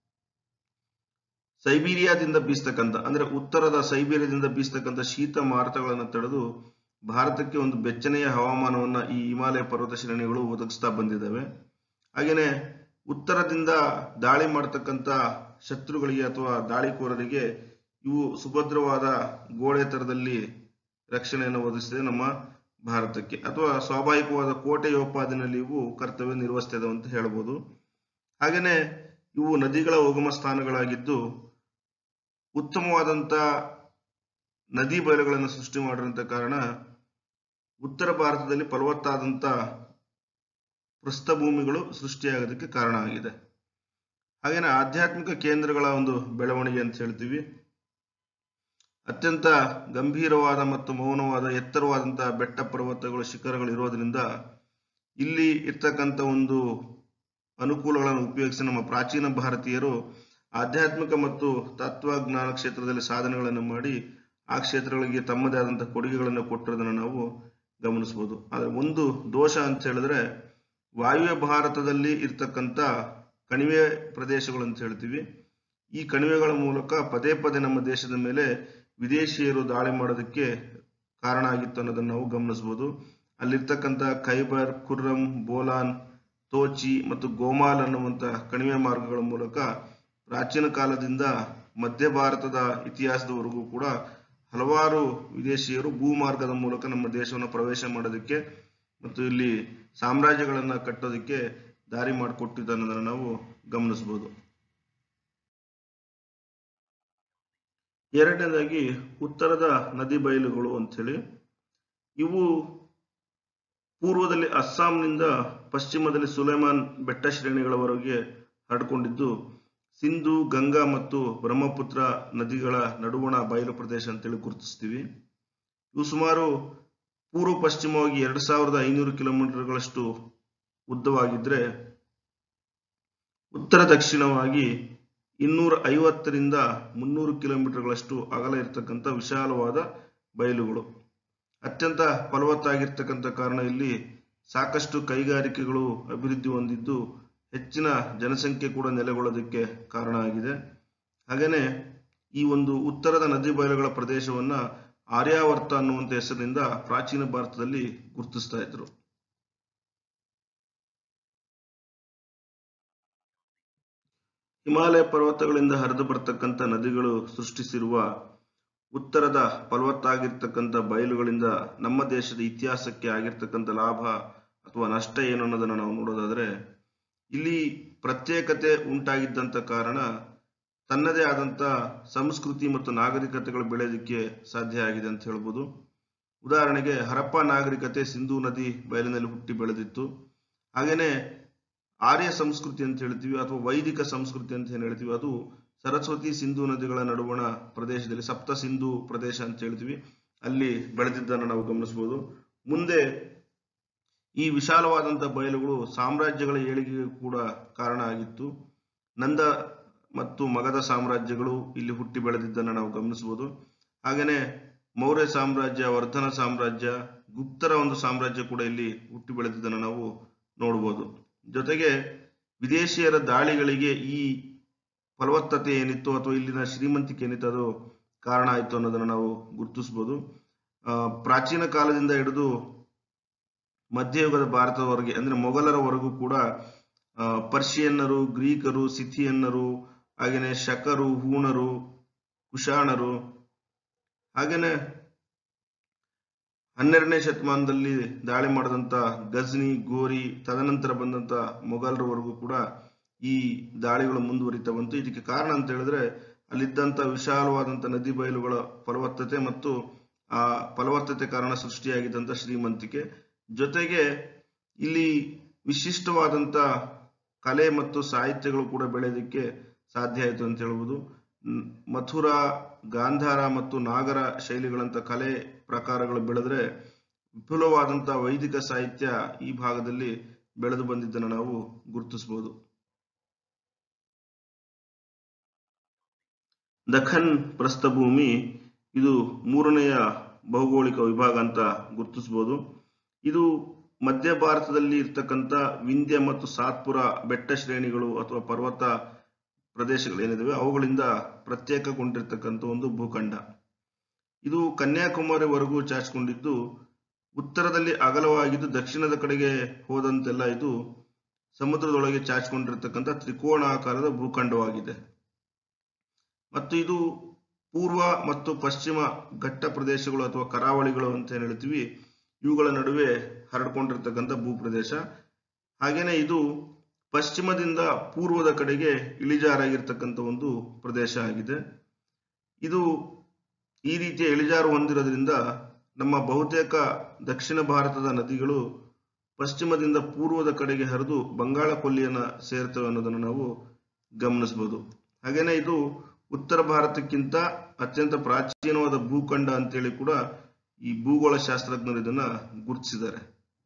ಸೈಬೀರಿಯಾದಿಂದ ಬೀಸ್ತಕ್ಕಂಥ ಅಂದ್ರೆ ಉತ್ತರದ ಸೈಬೀರಿಯಾದಿಂದ ಬೀಸ್ತಕ್ಕಂಥ ಶೀತ ಮಾರುತಗಳನ್ನು ತಡೆದು ಭಾರತಕ್ಕೆ ಒಂದು ಬೆಚ್ಚನೆಯ ಹವಾಮಾನವನ್ನ ಈ ಹಿಮಾಲಯ ಪರ್ವತ ಶ್ರೇಣಿಗಳು ಒದಗಿಸ್ತಾ ಬಂದಿದ್ದಾವೆ ಹಾಗೇನೆ ಉತ್ತರದಿಂದ ದಾಳಿ ಮಾಡತಕ್ಕಂಥ ಶತ್ರುಗಳಿಗೆ ಅಥವಾ ದಾಳಿಕೋರರಿಗೆ ಇವು ಸುಭದ್ರವಾದ ಗೋಡೆ ತರದಲ್ಲಿ ರಕ್ಷಣೆಯನ್ನು ಒದಗಿಸಿದೆ ನಮ್ಮ ಭಾರತಕ್ಕೆ ಅಥವಾ ಸ್ವಾಭಾವಿಕವಾದ ಕೋಟೆಯೋಪಾದಿನಲ್ಲಿ ಇವು ಕರ್ತವ್ಯ ನಿರ್ವಹಿಸ್ತದೆ ಅಂತ ಹೇಳ್ಬೋದು ಹಾಗೇನೆ ಇವು ನದಿಗಳ ಉಗಮ ಸ್ಥಾನಗಳಾಗಿದ್ದು ಉತ್ತಮವಾದಂಥ ನದಿ ಬಯಲುಗಳನ್ನು ಸೃಷ್ಟಿ ಮಾಡಿರಂತ ಕಾರಣ ಉತ್ತರ ಭಾರತದಲ್ಲಿ ಫಲವತ್ತಾದಂಥ ಪ್ರಸ್ಥಭೂಮಿಗಳು ಸೃಷ್ಟಿಯಾಗೋದಕ್ಕೆ ಕಾರಣ ಆಗಿದೆ ಹಾಗೇನೆ ಆಧ್ಯಾತ್ಮಿಕ ಕೇಂದ್ರಗಳ ಒಂದು ಬೆಳವಣಿಗೆ ಅಂತ ಹೇಳ್ತೀವಿ ಅತ್ಯಂತ ಗಂಭೀರವಾದ ಮತ್ತು ಮೌನವಾದ ಎತ್ತರವಾದಂತಹ ಬೆಟ್ಟ ಪರ್ವತಗಳು ಶಿಖರಗಳು ಇರೋದ್ರಿಂದ ಇಲ್ಲಿ ಇರ್ತಕ್ಕಂಥ ಒಂದು ಅನುಕೂಲಗಳನ್ನು ಉಪಯೋಗಿಸಿ ನಮ್ಮ ಪ್ರಾಚೀನ ಭಾರತೀಯರು ಆಧ್ಯಾತ್ಮಿಕ ಮತ್ತು ತತ್ವಜ್ಞಾನ ಕ್ಷೇತ್ರದಲ್ಲಿ ಸಾಧನೆಗಳನ್ನು ಮಾಡಿ ಆ ಕ್ಷೇತ್ರಗಳಿಗೆ ತಮ್ಮದೇ ಆದಂತಹ ಕೊಡುಗೆಗಳನ್ನು ಕೊಟ್ಟಿರೋದನ್ನು ನಾವು ಗಮನಿಸಬಹುದು ಆದರೆ ಒಂದು ದೋಷ ಅಂತ ಹೇಳಿದ್ರೆ ವಾಯುವ್ಯ ಭಾರತದಲ್ಲಿ ಇರ್ತಕ್ಕಂಥ ಕಣಿವೆ ಪ್ರದೇಶಗಳು ಅಂತ ಹೇಳ್ತೀವಿ ಈ ಕಣಿವೆಗಳ ಮೂಲಕ ಪದೇ ಪದೇ ನಮ್ಮ ದೇಶದ ಮೇಲೆ ವಿದೇಶಿಯರು ದಾಳಿ ಮಾಡೋದಕ್ಕೆ ಕಾರಣ ಆಗಿತ್ತು ಅನ್ನೋದನ್ನು ನಾವು ಗಮನಿಸಬಹುದು ಅಲ್ಲಿರ್ತಕ್ಕಂಥ ಖೈಬರ್ ಖುರ್ರಂ ಬೋಲಾನ್ ತೋಚಿ ಮತ್ತು ಗೋಮಾಲ್ ಅನ್ನುವಂಥ ಕಣಿವೆ ಮಾರ್ಗಗಳ ಮೂಲಕ ಪ್ರಾಚೀನ ಕಾಲದಿಂದ ಮಧ್ಯ ಭಾರತದ ಇತಿಹಾಸದವರೆಗೂ ಕೂಡ ಹಲವಾರು ವಿದೇಶಿಯರು ಭೂಮಾರ್ಗದ ಮೂಲಕ ನಮ್ಮ ದೇಶವನ್ನು ಪ್ರವೇಶ ಮಾಡೋದಕ್ಕೆ ಮತ್ತು ಇಲ್ಲಿ ಸಾಮ್ರಾಜ್ಯಗಳನ್ನ ಕಟ್ಟೋದಕ್ಕೆ ದಾರಿ ಮಾಡಿಕೊಟ್ಟಿದ್ದು ಅನ್ನೋದನ್ನು ನಾವು ಗಮನಿಸಬಹುದು ಎರಡನೇದಾಗಿ ಉತ್ತರದ ನದಿ ಬಯಲುಗಳು ಅಂಥೇಳಿ ಇವು ಪೂರ್ವದಲ್ಲಿ ಅಸ್ಸಾಂನಿಂದ ಪಶ್ಚಿಮದಲ್ಲಿ ಸುಲೇಮಾನ್ ಬೆಟ್ಟ ಶ್ರೇಣಿಗಳವರೆಗೆ ಹರಡಿಕೊಂಡಿದ್ದು ಸಿಂಧು ಗಂಗಾ ಮತ್ತು ಬ್ರಹ್ಮಪುತ್ರ ನದಿಗಳ ನಡುವಣ ಬಯಲು ಪ್ರದೇಶ ಅಂತೇಳಿ ಗುರುತಿಸ್ತೀವಿ ಇವು ಸುಮಾರು ಪೂರ್ವ ಪಶ್ಚಿಮವಾಗಿ ಎರಡು ಸಾವಿರದ ಐನೂರು ಕಿಲೋಮೀಟರ್ಗಳಷ್ಟು ಉದ್ದವಾಗಿದ್ರೆ ಉತ್ತರ ದಕ್ಷಿಣವಾಗಿ ಇನ್ನೂರ ಐವತ್ತರಿಂದ ಮುನ್ನೂರು ಕಿಲೋಮೀಟರ್ಗಳಷ್ಟು ಅಗಲ ಇರತಕ್ಕಂಥ ವಿಶಾಲವಾದ ಬಯಲುಗಳು ಅತ್ಯಂತ ಫಲವತ್ತಾಗಿರ್ತಕ್ಕಂಥ ಕಾರಣ ಇಲ್ಲಿ ಸಾಕಷ್ಟು ಕೈಗಾರಿಕೆಗಳು ಅಭಿವೃದ್ಧಿ ಹೊಂದಿದ್ದು ಹೆಚ್ಚಿನ ಜನಸಂಖ್ಯೆ ಕೂಡ ನೆಲೆಗೊಳ್ಳೋದಕ್ಕೆ ಕಾರಣ ಆಗಿದೆ ಹಾಗೇನೆ ಈ ಒಂದು ಉತ್ತರದ ನದಿ ಬಯಲುಗಳ ಪ್ರದೇಶವನ್ನ ಆರ್ಯಾವರ್ತ ಅನ್ನುವಂಥ ಹೆಸರಿನಿಂದ ಪ್ರಾಚೀನ ಭಾರತದಲ್ಲಿ ಗುರುತಿಸ್ತಾ ಇದ್ರು ಹಿಮಾಲಯ ಪರ್ವತಗಳಿಂದ ಹರಿದು ಬರ್ತಕ್ಕಂಥ ನದಿಗಳು ಸೃಷ್ಟಿಸಿರುವ ಉತ್ತರದ ಫಲವತ್ತಾಗಿರ್ತಕ್ಕಂಥ ಬಯಲುಗಳಿಂದ ನಮ್ಮ ದೇಶದ ಇತಿಹಾಸಕ್ಕೆ ಆಗಿರ್ತಕ್ಕಂಥ ಲಾಭ ಅಥವಾ ನಷ್ಟ ಏನು ಅನ್ನೋದನ್ನು ನಾವು ನೋಡೋದಾದ್ರೆ ಇಲ್ಲಿ ಪ್ರತ್ಯೇಕತೆ ಉಂಟಾಗಿದ್ದಂಥ ಕಾರಣ ತನ್ನದೇ ಆದಂಥ ಸಂಸ್ಕೃತಿ ಮತ್ತು ನಾಗರಿಕತೆಗಳು ಬೆಳೆಯೋದಕ್ಕೆ ಸಾಧ್ಯ ಆಗಿದೆ ಅಂತ ಹೇಳ್ಬೋದು ಉದಾಹರಣೆಗೆ ಹರಪ್ಪ ನಾಗರಿಕತೆ ಸಿಂಧೂ ನದಿ ಬಯಲಿನಲ್ಲಿ ಹುಟ್ಟಿ ಬೆಳೆದಿತ್ತು ಹಾಗೇನೆ ಆರ್ಯ ಸಂಸ್ಕೃತಿ ಅಂತ ಹೇಳ್ತೀವಿ ಅಥವಾ ವೈದಿಕ ಸಂಸ್ಕೃತಿ ಅಂತ ಏನ್ ಹೇಳ್ತೀವಿ ಅದು ಸರಸ್ವತಿ ಸಿಂಧೂ ನದಿಗಳ ನಡುವಣ ಪ್ರದೇಶದಲ್ಲಿ ಸಪ್ತ ಸಿಂಧು ಪ್ರದೇಶ ಅಂತ ಹೇಳ್ತೀವಿ ಅಲ್ಲಿ ಬೆಳೆದಿದ್ದನ್ನು ನಾವು ಗಮನಿಸಬಹುದು ಮುಂದೆ ಈ ವಿಶಾಲವಾದಂಥ ಬಯಲುಗಳು ಸಾಮ್ರಾಜ್ಯಗಳ ಏಳಿಗೆಗೆ ಕೂಡ ಕಾರಣ ಆಗಿತ್ತು ನಂದ ಮತ್ತು ಮಗಧ ಸಾಮ್ರಾಜ್ಯಗಳು ಇಲ್ಲಿ ಹುಟ್ಟಿ ಬೆಳೆದಿದ್ದನ್ನು ನಾವು ಗಮನಿಸಬಹುದು ಹಾಗೆಯೇ ಮೌರ್ಯ ಸಾಮ್ರಾಜ್ಯ ವರ್ಧನ ಸಾಮ್ರಾಜ್ಯ ಗುಪ್ತರ ಒಂದು ಸಾಮ್ರಾಜ್ಯ ಕೂಡ ಇಲ್ಲಿ ಹುಟ್ಟಿ ಬೆಳೆದಿದ್ದನ್ನು ನಾವು ನೋಡಬಹುದು ಜೊತೆಗೆ ವಿದೇಶಿಯರ ದಾಳಿಗಳಿಗೆ ಈ ಫಲವತ್ತತೆ ಏನಿತ್ತು ಅಥವಾ ಇಲ್ಲಿನ ಶ್ರೀಮಂತಿಕೆ ಏನಿತ್ತು ಅದು ಕಾರಣ ಆಯಿತು ಅನ್ನೋದನ್ನು ನಾವು ಗುರುತಿಸಬಹುದು ಆ, ಪ್ರಾಚೀನ ಕಾಲದಿಂದ ಹಿಡಿದು ಮಧ್ಯಯುಗದ ಭಾರತದವರೆಗೆ ಅಂದ್ರೆ ಮೊಘಲರವರೆಗೂ ಕೂಡ ಆ, ಪರ್ಷಿಯನ್ನರು ಗ್ರೀಕರು ಸಿಥಿಯನ್ನರು ಹಾಗೇನೆ ಶಕರು ಹೂಣರು ಕುಶಾಣರು ಹಾಗೇನೆ ಹನ್ನೆರಡನೇ ಶತಮಾನದಲ್ಲಿ ದಾಳಿ ಮಾಡಿದಂತ ಗಜ್ನಿ ಗೋರಿ ತದನಂತರ ಬಂದಂತ ಮೊಘಲರವರೆಗೂ ಕೂಡ ಈ ದಾಳಿಗಳು ಮುಂದುವರಿತಾ ಬಂತು ಇದಕ್ಕೆ ಕಾರಣ ಅಂತ ಹೇಳಿದ್ರೆ ಅಲ್ಲಿದ್ದಂತ ವಿಶಾಲವಾದಂತ ನದಿ ಬಯಲುಗಳ ಫಲವತ್ತತೆ ಮತ್ತು ಆ ಫಲವತ್ತತೆ ಕಾರಣ ಸೃಷ್ಟಿಯಾಗಿದ್ದಂತ ಶ್ರೀಮಂತಿಕೆ ಜೊತೆಗೆ ಇಲ್ಲಿ ವಿಶಿಷ್ಟವಾದಂತ ಕಲೆ ಮತ್ತು ಸಾಹಿತ್ಯಗಳು ಕೂಡ ಬೆಳೆಯೋದಕ್ಕೆ ಸಾಧ್ಯ ಆಯಿತು ಅಂತ ಹೇಳ್ಬೋದು ಮ್, ಮಥುರಾ ಗಾಂಧಾರ ಮತ್ತು ನಾಗರ ಶೈಲಿಗಳಂತ ಕಲೆ ಪ್ರಕಾರಗಳು ಬೆಳೆದ್ರೆ ವಿಪುಲವಾದಂತ ವೈದಿಕ ಸಾಹಿತ್ಯ ಈ ಭಾಗದಲ್ಲಿ ಬೆಳೆದು ಬಂದಿದ್ದನ್ನು ನಾವು ಗುರುತಿಸಬಹುದು ದಖನ್ ಪ್ರಸ್ಥಭೂಮಿ ಇದು ಮೂರನೆಯ ಭೌಗೋಳಿಕ ವಿಭಾಗ ಅಂತ ಗುರುತಿಸಬಹುದು ಇದು ಮಧ್ಯ ಭಾರತದಲ್ಲಿ ಇರ್ತಕ್ಕಂಥ ವಿಂಧ್ಯ ಮತ್ತು ಸಾತ್ಪುರ ಬೆಟ್ಟ ಶ್ರೇಣಿಗಳು ಅಥವಾ ಪರ್ವತ ಪ್ರದೇಶಗಳೇನಿದಾವೆ ಅವುಗಳಿಂದ ಪ್ರತ್ಯೇಕಗೊಂಡಿರ್ತಕ್ಕಂಥ ಒಂದು ಭೂಖಂಡ ಇದು ಕನ್ಯಾಕುಮಾರಿವರೆಗೂ ಚಾಚಿಕೊಂಡಿದ್ದು ಉತ್ತರದಲ್ಲಿ ಅಗಲವಾಗಿದ್ದು ದಕ್ಷಿಣದ ಕಡೆಗೆ ಹೋದಂತೆಲ್ಲ ಇದು ಸಮುದ್ರದೊಳಗೆ ಚಾಚಿಕೊಂಡಿರ್ತಕ್ಕಂಥ ತ್ರಿಕೋಣಾಕಾರದ ಭೂಖಂಡವಾಗಿದೆ ಮತ್ತು ಇದು ಪೂರ್ವ ಮತ್ತು ಪಶ್ಚಿಮ ಘಟ್ಟ ಪ್ರದೇಶಗಳು ಅಥವಾ ಕರಾವಳಿಗಳು ಅಂತ ಏನ್ ಹೇಳ್ತೀವಿ ಇವುಗಳ ನಡುವೆ ಹರಡ್ಕೊಂಡಿರ್ತಕ್ಕಂಥ ಭೂಪ್ರದೇಶ ಹಾಗೇನೆ ಇದು ಪಶ್ಚಿಮದಿಂದ ಪೂರ್ವದ ಕಡೆಗೆ ಇಳಿಜಾರಾಗಿರ್ತಕ್ಕಂಥ ಒಂದು ಪ್ರದೇಶ ಆಗಿದೆ ಇದು ಈ ರೀತಿಯ ಇಳಿಜಾರು ಹೊಂದಿರೋದ್ರಿಂದ ನಮ್ಮ ಬಹುತೇಕ ದಕ್ಷಿಣ ಭಾರತದ ನದಿಗಳು ಪಶ್ಚಿಮದಿಂದ ಪೂರ್ವದ ಕಡೆಗೆ ಹರಿದು ಬಂಗಾಳ ಕೊಲ್ಲಿಯನ್ನ ಸೇರ್ತವೆ ಅನ್ನೋದನ್ನು ನಾವು ಗಮನಿಸಬಹುದು ಹಾಗೇನೆ ಇದು ಉತ್ತರ ಭಾರತಕ್ಕಿಂತ ಅತ್ಯಂತ ಪ್ರಾಚೀನವಾದ ಭೂಖಂಡ ಅಂತೇಳಿ ಕೂಡ ಈ ಭೂಗೋಳ ಶಾಸ್ತ್ರಜ್ಞರು ಇದನ್ನ ಗುರುತಿಸಿದ್ದಾರೆ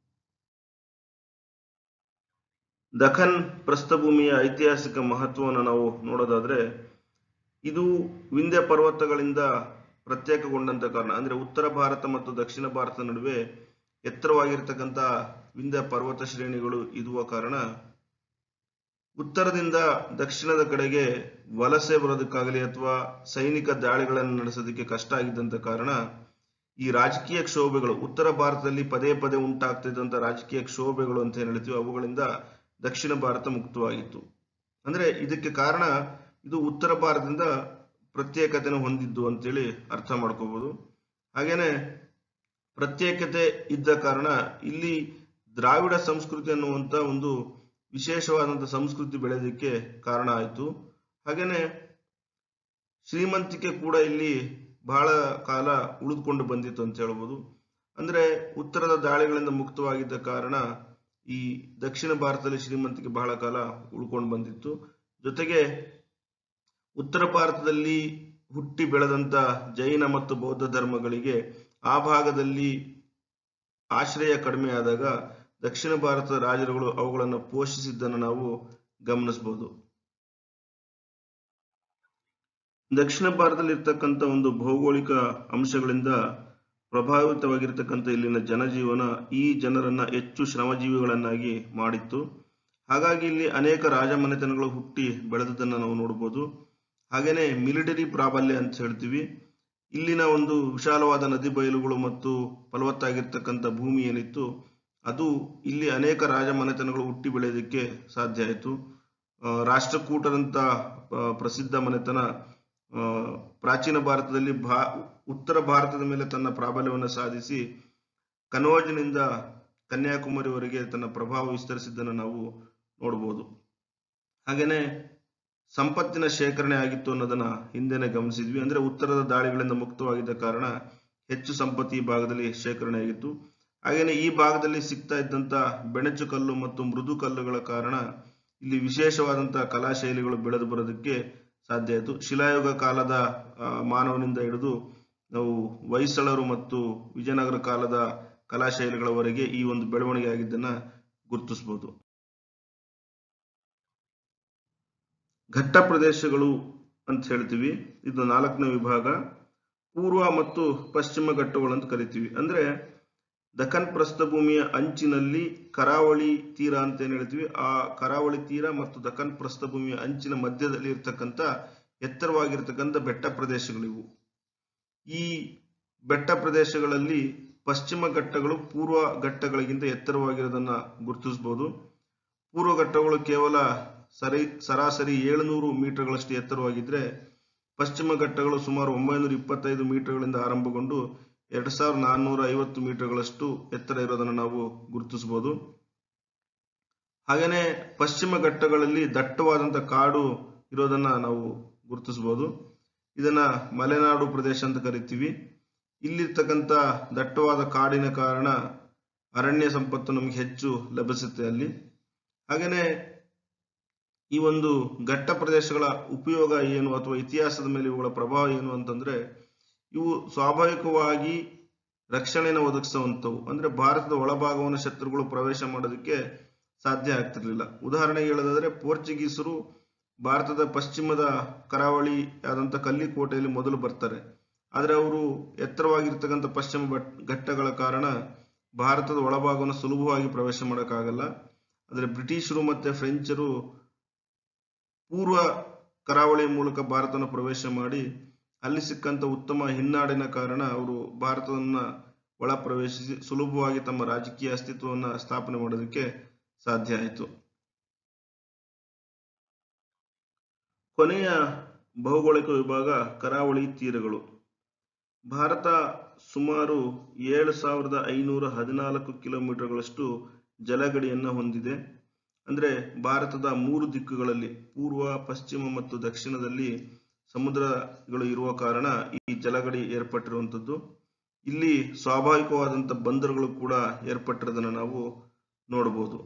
ದಖನ್ ಪ್ರಸ್ಥಭೂಮಿಯ ಐತಿಹಾಸಿಕ ಮಹತ್ವವನ್ನು ನಾವು ನೋಡೋದಾದ್ರೆ ಇದು ವಿಂಧ್ಯ ಪರ್ವತಗಳಿಂದ ಪ್ರತ್ಯೇಕಗೊಂಡಂತ ಕಾರಣ ಅಂದ್ರೆ ಉತ್ತರ ಭಾರತ ಮತ್ತು ದಕ್ಷಿಣ ಭಾರತ ನಡುವೆ ಎತ್ತರವಾಗಿರ್ತಕ್ಕಂಥ ವಿಂಧ್ಯ ಪರ್ವತ ಶ್ರೇಣಿಗಳು ಇರುವ ಕಾರಣ ಉತ್ತರದಿಂದ ದಕ್ಷಿಣದ ಕಡೆಗೆ ವಲಸೆ ಬರೋದಕ್ಕಾಗಲಿ ಅಥವಾ ಸೈನಿಕ ದಾಳಿಗಳನ್ನು ನಡೆಸೋದಕ್ಕೆ ಕಷ್ಟ ಆಗಿದ್ದಂತ ಕಾರಣ ಈ ರಾಜಕೀಯ ಕ್ಷೋಭೆಗಳು ಉತ್ತರ ಭಾರತದಲ್ಲಿ ಪದೇ ಪದೇ ಉಂಟಾಗ್ತಿದ್ದಂತ ರಾಜಕೀಯ ಕ್ಷೋಭೆಗಳು ಅಂತ ಏನ್ ಹೇಳ್ತೀವಿ ಅವುಗಳಿಂದ ದಕ್ಷಿಣ ಭಾರತ ಮುಕ್ತವಾಗಿತ್ತು ಅಂದ್ರೆ ಇದಕ್ಕೆ ಕಾರಣ ಇದು ಉತ್ತರ ಭಾರತದಿಂದ ಪ್ರತ್ಯೇಕತೆಯನ್ನು ಹೊಂದಿದ್ದು ಅಂತೇಳಿ ಅರ್ಥ ಮಾಡ್ಕೋಬಹುದು ಹಾಗೇನೆ ಪ್ರತ್ಯೇಕತೆ ಇದ್ದ ಕಾರಣ ಇಲ್ಲಿ ದ್ರಾವಿಡ ಸಂಸ್ಕೃತಿ ಅನ್ನುವಂತ ಒಂದು ವಿಶೇಷವಾದಂತ ಸಂಸ್ಕೃತಿ ಬೆಳೆಯೋದಕ್ಕೆ ಕಾರಣ ಆಯಿತು ಹಾಗೇನೆ ಶ್ರೀಮಂತಿಕೆ ಕೂಡ ಇಲ್ಲಿ ಬಹಳ ಕಾಲ ಉಳಿದುಕೊಂಡು ಬಂದಿತ್ತು ಅಂತ ಹೇಳ್ಬೋದು ಅಂದ್ರೆ ಉತ್ತರದ ದಾಳಿಗಳಿಂದ ಮುಕ್ತವಾಗಿದ್ದ ಕಾರಣ ಈ ದಕ್ಷಿಣ ಭಾರತದಲ್ಲಿ ಶ್ರೀಮಂತಿಕೆ ಬಹಳ ಕಾಲ ಉಳ್ಕೊಂಡು ಬಂದಿತ್ತು ಜೊತೆಗೆ ಉತ್ತರ ಭಾರತದಲ್ಲಿ ಹುಟ್ಟಿ ಬೆಳೆದಂತ ಜೈನ ಮತ್ತು ಬೌದ್ಧ ಧರ್ಮಗಳಿಗೆ ಆ ಭಾಗದಲ್ಲಿ ಆಶ್ರಯ ಕಡಿಮೆ ಆದಾಗ ದಕ್ಷಿಣ ಭಾರತದ ರಾಜರುಗಳು ಅವುಗಳನ್ನು ಪೋಷಿಸಿದ್ದನ್ನು ನಾವು ಗಮನಿಸಬಹುದು ದಕ್ಷಿಣ ಭಾರತದಲ್ಲಿ ಇರ್ತಕ್ಕಂಥ ಒಂದು ಭೌಗೋಳಿಕ ಅಂಶಗಳಿಂದ ಪ್ರಭಾವಿತವಾಗಿರ್ತಕ್ಕಂಥ ಇಲ್ಲಿನ ಜನಜೀವನ ಈ ಜನರನ್ನ ಹೆಚ್ಚು ಶ್ರಮಜೀವಿಗಳನ್ನಾಗಿ ಮಾಡಿತ್ತು ಹಾಗಾಗಿ ಇಲ್ಲಿ ಅನೇಕ ರಾಜಮನೆತನಗಳು ಹುಟ್ಟಿ ಬೆಳೆದದನ್ನು ನಾವು ನೋಡಬಹುದು ಹಾಗೇನೆ ಮಿಲಿಟರಿ ಪ್ರಾಬಲ್ಯ ಅಂತ ಹೇಳ್ತೀವಿ ಇಲ್ಲಿನ ಒಂದು ವಿಶಾಲವಾದ ನದಿ ಬಯಲುಗಳು ಮತ್ತು ಫಲವತ್ತಾಗಿರ್ತಕ್ಕಂಥ ಭೂಮಿ ಏನಿತ್ತು ಅದು ಇಲ್ಲಿ ಅನೇಕ ರಾಜಮನೆತನಗಳು ಹುಟ್ಟಿ ಬೆಳೆಯೋದಕ್ಕೆ ಸಾಧ್ಯ ಆಯಿತು ಆ, ರಾಷ್ಟ್ರಕೂಟರಂತ ಆ, ಪ್ರಸಿದ್ಧ ಮನೆತನ ಆ, ಪ್ರಾಚೀನ ಭಾರತದಲ್ಲಿ ಭಾ ಉತ್ತರ ಭಾರತದ ಮೇಲೆ ತನ್ನ ಪ್ರಾಬಲ್ಯವನ್ನು ಸಾಧಿಸಿ ಕನೋಜ್ನಿಂದ ಕನ್ಯಾಕುಮಾರಿವರೆಗೆ ತನ್ನ ಪ್ರಭಾವ ವಿಸ್ತರಿಸಿದ್ದನ್ನು ನಾವು ನೋಡಬಹುದು ಹಾಗೇನೆ ಸಂಪತ್ತಿನ ಶೇಖರಣೆ ಆಗಿತ್ತು ಅನ್ನೋದನ್ನ ಹಿಂದೆನೆ ಗಮನಿಸಿದ್ವಿ ಅಂದ್ರೆ ಉತ್ತರದ ದಾಳಿಗಳಿಂದ ಮುಕ್ತವಾಗಿದ್ದ ಕಾರಣ ಹೆಚ್ಚು ಸಂಪತ್ತಿ ಈ ಭಾಗದಲ್ಲಿ ಶೇಖರಣೆ ಆಗಿತ್ತು ಹಾಗೇನೆ ಈ ಭಾಗದಲ್ಲಿ ಸಿಗ್ತಾ ಇದ್ದಂತ ಬೆಣಚು ಕಲ್ಲು ಮತ್ತು ಮೃದು ಕಲ್ಲುಗಳ ಕಾರಣ ಇಲ್ಲಿ ವಿಶೇಷವಾದಂತಹ ಕಲಾ ಶೈಲಿಗಳು ಬೆಳೆದು ಬರೋದಕ್ಕೆ ಸಾಧ್ಯ ಆಯಿತು ಶಿಲಾಯುಗ ಕಾಲದ ಆ, ಮಾನವನಿಂದ ಹಿಡಿದು ನಾವು ಹೊಯ್ಸಳರು ಮತ್ತು ವಿಜಯನಗರ ಕಾಲದ ಕಲಾ ಶೈಲಿಗಳವರೆಗೆ ಈ ಒಂದು ಬೆಳವಣಿಗೆ ಆಗಿದ್ದನ್ನ ಗುರುತಿಸಬಹುದು ಘಟ್ಟ ಪ್ರದೇಶಗಳು ಅಂತ ಹೇಳ್ತೀವಿ ಇದು ನಾಲ್ಕನೇ ವಿಭಾಗ ಪೂರ್ವ ಮತ್ತು ಪಶ್ಚಿಮ ಘಟ್ಟಗಳು ಅಂತ ಕರಿತೀವಿ ಅಂದ್ರೆ ದಖನ್ ಪ್ರಸ್ಥಭೂಮಿಯ ಅಂಚಿನಲ್ಲಿ ಕರಾವಳಿ ತೀರ ಅಂತ ಏನ್ ಹೇಳ್ತೀವಿ ಆ ಕರಾವಳಿ ತೀರ ಮತ್ತು ದಖನ್ ಪ್ರಸ್ಥಭೂಮಿಯ ಅಂಚಿನ ಮಧ್ಯದಲ್ಲಿ ಇರ್ತಕ್ಕಂಥ ಎತ್ತರವಾಗಿರ್ತಕ್ಕಂಥ ಬೆಟ್ಟ ಪ್ರದೇಶಗಳಿವು ಈ ಬೆಟ್ಟ ಪ್ರದೇಶಗಳಲ್ಲಿ ಪಶ್ಚಿಮ ಘಟ್ಟಗಳು ಪೂರ್ವ ಘಟ್ಟಗಳಿಗಿಂತ ಎತ್ತರವಾಗಿರೋದನ್ನ ಗುರುತಿಸಬಹುದು ಪೂರ್ವ ಘಟ್ಟಗಳು ಕೇವಲ ಸರಿ ಸರಾಸರಿ ಏಳುನೂರು ಮೀಟರ್ಗಳಷ್ಟು ಎತ್ತರವಾಗಿದ್ರೆ ಪಶ್ಚಿಮ ಘಟ್ಟಗಳು ಸುಮಾರು ಒಂಬೈನೂರ ಇಪ್ಪತ್ತೈದು ಮೀಟರ್ಗಳಿಂದ ಆರಂಭಗೊಂಡು ಎರಡ್ ಸಾವಿರದ ನಾನ್ನೂರ ಐವತ್ತು ಮೀಟರ್ಗಳಷ್ಟು ಎತ್ತರ ಇರೋದನ್ನು ನಾವು ಗುರುತಿಸಬಹುದು ಹಾಗೇನೆ ಪಶ್ಚಿಮ ಘಟ್ಟಗಳಲ್ಲಿ ದಟ್ಟವಾದಂತ ಕಾಡು ಇರೋದನ್ನ ನಾವು ಗುರುತಿಸಬಹುದು ಇದನ್ನ ಮಲೆನಾಡು ಪ್ರದೇಶ ಅಂತ ಕರಿತೀವಿ ಇಲ್ಲಿರ್ತಕ್ಕಂಥ ದಟ್ಟವಾದ ಕಾಡಿನ ಕಾರಣ ಅರಣ್ಯ ಸಂಪತ್ತು ನಮಗೆ ಹೆಚ್ಚು ಲಭಿಸುತ್ತೆ ಅಲ್ಲಿ ಹಾಗೇನೆ ಈ ಒಂದು ಘಟ್ಟ ಪ್ರದೇಶಗಳ ಉಪಯೋಗ ಏನು ಅಥವಾ ಇತಿಹಾಸದ ಮೇಲೆ ಇವುಗಳ ಪ್ರಭಾವ ಏನು ಅಂತಂದ್ರೆ ಇವು ಸ್ವಾಭಾವಿಕವಾಗಿ ರಕ್ಷಣೆಯನ್ನು ಒದಗಿಸುವಂಥವು ಅಂದ್ರೆ ಭಾರತದ ಒಳಭಾಗವನ್ನು ಶತ್ರುಗಳು ಪ್ರವೇಶ ಮಾಡೋದಕ್ಕೆ ಸಾಧ್ಯ ಆಗ್ತಿರ್ಲಿಲ್ಲ ಉದಾಹರಣೆಗೆ ಹೇಳೋದಾದ್ರೆ ಪೋರ್ಚುಗೀಸರು ಭಾರತದ ಪಶ್ಚಿಮದ ಕರಾವಳಿ ಆದಂತ ಕಲ್ಲಿಕೋಟೆಯಲ್ಲಿ ಮೊದಲು ಬರ್ತಾರೆ ಆದ್ರೆ ಅವರು ಎತ್ತರವಾಗಿರ್ತಕ್ಕಂಥ ಪಶ್ಚಿಮ ಬಟ್- ಘಟ್ಟಗಳ ಕಾರಣ ಭಾರತದ ಒಳಭಾಗವನ್ನು ಸುಲಭವಾಗಿ ಪ್ರವೇಶ ಮಾಡೋಕ್ಕಾಗಲ್ಲ ಆದ್ರೆ ಬ್ರಿಟಿಷರು ಮತ್ತೆ ಫ್ರೆಂಚರು ಪೂರ್ವ ಕರಾವಳಿಯ ಮೂಲಕ ಭಾರತವನ್ನು ಪ್ರವೇಶ ಮಾಡಿ ಅಲ್ಲಿ ಸಿಕ್ಕಂತ ಉತ್ತಮ ಹಿನ್ನಾಡಿನ ಕಾರಣ ಅವರು ಭಾರತವನ್ನ ಒಳ ಪ್ರವೇಶಿಸಿ ಸುಲಭವಾಗಿ ತಮ್ಮ ರಾಜಕೀಯ ಅಸ್ತಿತ್ವವನ್ನ ಸ್ಥಾಪನೆ ಮಾಡೋದಕ್ಕೆ ಸಾಧ್ಯ ಆಯಿತು ಕೊನೆಯ ಭೌಗೋಳಿಕ ವಿಭಾಗ ಕರಾವಳಿ ತೀರಗಳು ಭಾರತ ಸುಮಾರು ಏಳು ಸಾವಿರದ ಐನೂರ ಹದಿನಾಲ್ಕು ಕಿಲೋಮೀಟರ್ಗಳಷ್ಟು ಜಲಗಡಿಯನ್ನು ಹೊಂದಿದೆ ಅಂದ್ರೆ ಭಾರತದ ಮೂರು ದಿಕ್ಕುಗಳಲ್ಲಿ ಪೂರ್ವ ಪಶ್ಚಿಮ ಮತ್ತು ದಕ್ಷಿಣದಲ್ಲಿ ಸಮುದ್ರಗಳು ಇರುವ ಕಾರಣ ಈ ಜಲಗಡಿ ಏರ್ಪಟ್ಟಿರುವಂತದ್ದು ಇಲ್ಲಿ ಸ್ವಾಭಾವಿಕವಾದಂತ ಬಂದರುಗಳು ಕೂಡ ಏರ್ಪಟ್ಟಿರೋದನ್ನ ನಾವು ನೋಡಬಹುದು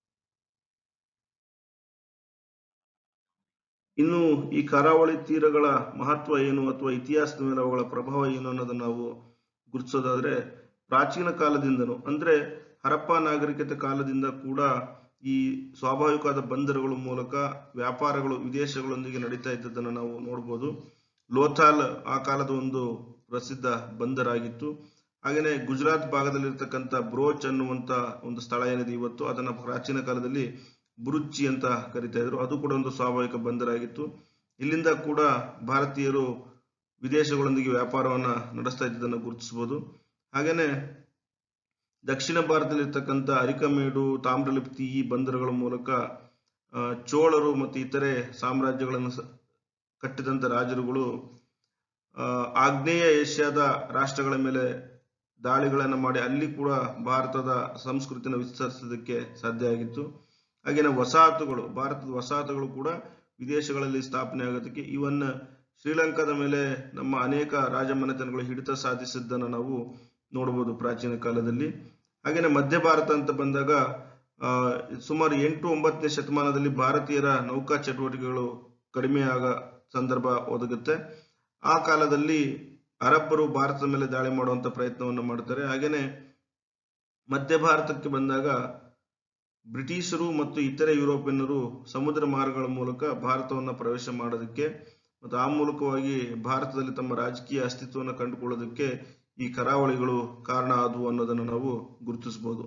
ಇನ್ನು ಈ ಕರಾವಳಿ ತೀರಗಳ ಮಹತ್ವ ಏನು ಅಥವಾ ಇತಿಹಾಸದ ಮೇಲೆ ಅವುಗಳ ಪ್ರಭಾವ ಏನು ಅನ್ನೋದನ್ನ ನಾವು ಗುರುತಿಸೋದಾದ್ರೆ ಪ್ರಾಚೀನ ಕಾಲದಿಂದನೂ ಅಂದ್ರೆ ಹರಪ್ಪ ನಾಗರಿಕತೆ ಕಾಲದಿಂದ ಕೂಡ ಈ ಸ್ವಾಭಾವಿಕವಾದ ಬಂದರುಗಳ ಮೂಲಕ ವ್ಯಾಪಾರಗಳು ವಿದೇಶಗಳೊಂದಿಗೆ ನಡೀತಾ ಇದ್ದದ್ದನ್ನು ನಾವು ನೋಡ್ಬೋದು ಲೋಥಾಲ್ ಆ ಕಾಲದ ಒಂದು ಪ್ರಸಿದ್ಧ ಬಂದರಾಗಿತ್ತು ಹಾಗೇನೆ ಗುಜರಾತ್ ಭಾಗದಲ್ಲಿರ್ತಕ್ಕಂಥ ಬ್ರೋಚ್ ಅನ್ನುವಂತ ಒಂದು ಸ್ಥಳ ಏನಿದೆ ಇವತ್ತು ಅದನ್ನ ಪ್ರಾಚೀನ ಕಾಲದಲ್ಲಿ ಬುರುಚಿ ಅಂತ ಕರಿತಾ ಇದ್ರು ಅದು ಕೂಡ ಒಂದು ಸ್ವಾಭಾವಿಕ ಬಂದರಾಗಿತ್ತು ಇಲ್ಲಿಂದ ಕೂಡ ಭಾರತೀಯರು ವಿದೇಶಗಳೊಂದಿಗೆ ವ್ಯಾಪಾರವನ್ನ ನಡೆಸ್ತಾ ಇದ್ದದನ್ನು ಗುರುತಿಸಬಹುದು ಹಾಗೇನೆ ದಕ್ಷಿಣ ಭಾರತದಲ್ಲಿರ್ತಕ್ಕಂಥ ಅರಿಕಮೇಡು ತಾಮ್ರಲಿಪ್ತಿ ಈ ಬಂದರುಗಳ ಮೂಲಕ ಆ, ಚೋಳರು ಮತ್ತು ಇತರೆ ಸಾಮ್ರಾಜ್ಯಗಳನ್ನು ಸ- ಕಟ್ಟಿದಂತ ರಾಜರುಗಳು ಆ, ಆಗ್ನೇಯ ಏಷ್ಯಾದ ರಾಷ್ಟ್ರಗಳ ಮೇಲೆ ದಾಳಿಗಳನ್ನು ಮಾಡಿ ಅಲ್ಲಿ ಕೂಡ ಭಾರತದ ಸಂಸ್ಕೃತಿನ ವಿಸ್ತರಿಸೋದಕ್ಕೆ ಸಾಧ್ಯ ಆಗಿತ್ತು ಹಾಗೇನೆ ವಸಾಹತುಗಳು ಭಾರತದ ವಸಾಹತುಗಳು ಕೂಡ ವಿದೇಶಗಳಲ್ಲಿ ಸ್ಥಾಪನೆ ಆಗೋದಕ್ಕೆ ಇವನ್ ಶ್ರೀಲಂಕಾದ ಮೇಲೆ ನಮ್ಮ ಅನೇಕ ರಾಜಮನೆತನಗಳು ಹಿಡಿತ ಸಾಧಿಸಿದ್ದನ್ನು ನಾವು ನೋಡಬಹುದು ಪ್ರಾಚೀನ ಕಾಲದಲ್ಲಿ ಹಾಗೇನೆ ಮಧ್ಯ ಭಾರತ ಅಂತ ಬಂದಾಗ ಆ, ಸುಮಾರು ಎಂಟು ಒಂಬತ್ತನೇ ಶತಮಾನದಲ್ಲಿ ಭಾರತೀಯರ ನೌಕಾ ಚಟುವಟಿಕೆಗಳು ಕಡಿಮೆ ಆಗ ಸಂದರ್ಭ ಒದಗುತ್ತೆ ಆ ಕಾಲದಲ್ಲಿ ಅರಬ್ಬರು ಭಾರತದ ಮೇಲೆ ದಾಳಿ ಮಾಡುವಂತ ಪ್ರಯತ್ನವನ್ನು ಮಾಡ್ತಾರೆ ಹಾಗೇನೆ ಮಧ್ಯ ಭಾರತಕ್ಕೆ ಬಂದಾಗ ಬ್ರಿಟಿಷರು ಮತ್ತು ಇತರೆ ಯುರೋಪಿಯನ್ನರು ಸಮುದ್ರ ಮಾರ್ಗಗಳ ಮೂಲಕ ಭಾರತವನ್ನ ಪ್ರವೇಶ ಮಾಡೋದಕ್ಕೆ ಮತ್ತು ಆ ಮೂಲಕವಾಗಿ ಭಾರತದಲ್ಲಿ ತಮ್ಮ ರಾಜಕೀಯ ಅಸ್ತಿತ್ವವನ್ನು ಕಂಡುಕೊಳ್ಳೋದಕ್ಕೆ ಈ ಕರಾವಳಿಗಳು ಕಾರಣ ಆದವು ಅನ್ನೋದನ್ನು ನಾವು ಗುರುತಿಸಬಹುದು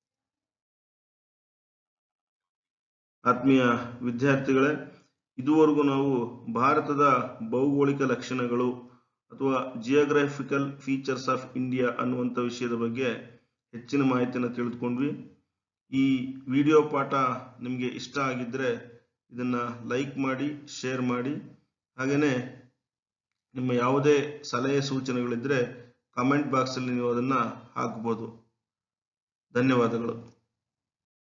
ಆತ್ಮೀಯ ವಿದ್ಯಾರ್ಥಿಗಳೇ ಇದುವರೆಗೂ ನಾವು ಭಾರತದ ಭೌಗೋಳಿಕ ಲಕ್ಷಣಗಳು ಅಥವಾ ಜಿಯೋಗ್ರಫಿಕಲ್ ಫೀಚರ್ಸ್ ಆಫ್ ಇಂಡಿಯಾ ಅನ್ನುವಂಥ ವಿಷಯದ ಬಗ್ಗೆ ಹೆಚ್ಚಿನ ಮಾಹಿತಿಯನ್ನು ತಿಳಿದುಕೊಂಡ್ವಿ ಈ ವಿಡಿಯೋ ಪಾಠ ನಿಮಗೆ ಇಷ್ಟ ಆಗಿದ್ದರೆ ಇದನ್ನು ಲೈಕ್ ಮಾಡಿ ಶೇರ್ ಮಾಡಿ ಹಾಗೆಯೇ ನಿಮ್ಮ ಯಾವುದೇ ಸಲಹೆ ಸೂಚನೆಗಳಿದ್ದರೆ ಕಮೆಂಟ್ ಬಾಕ್ಸಲ್ಲಿ ನೀವು ಅದನ್ನು ಹಾಕ್ಬೋದು ಧನ್ಯವಾದಗಳು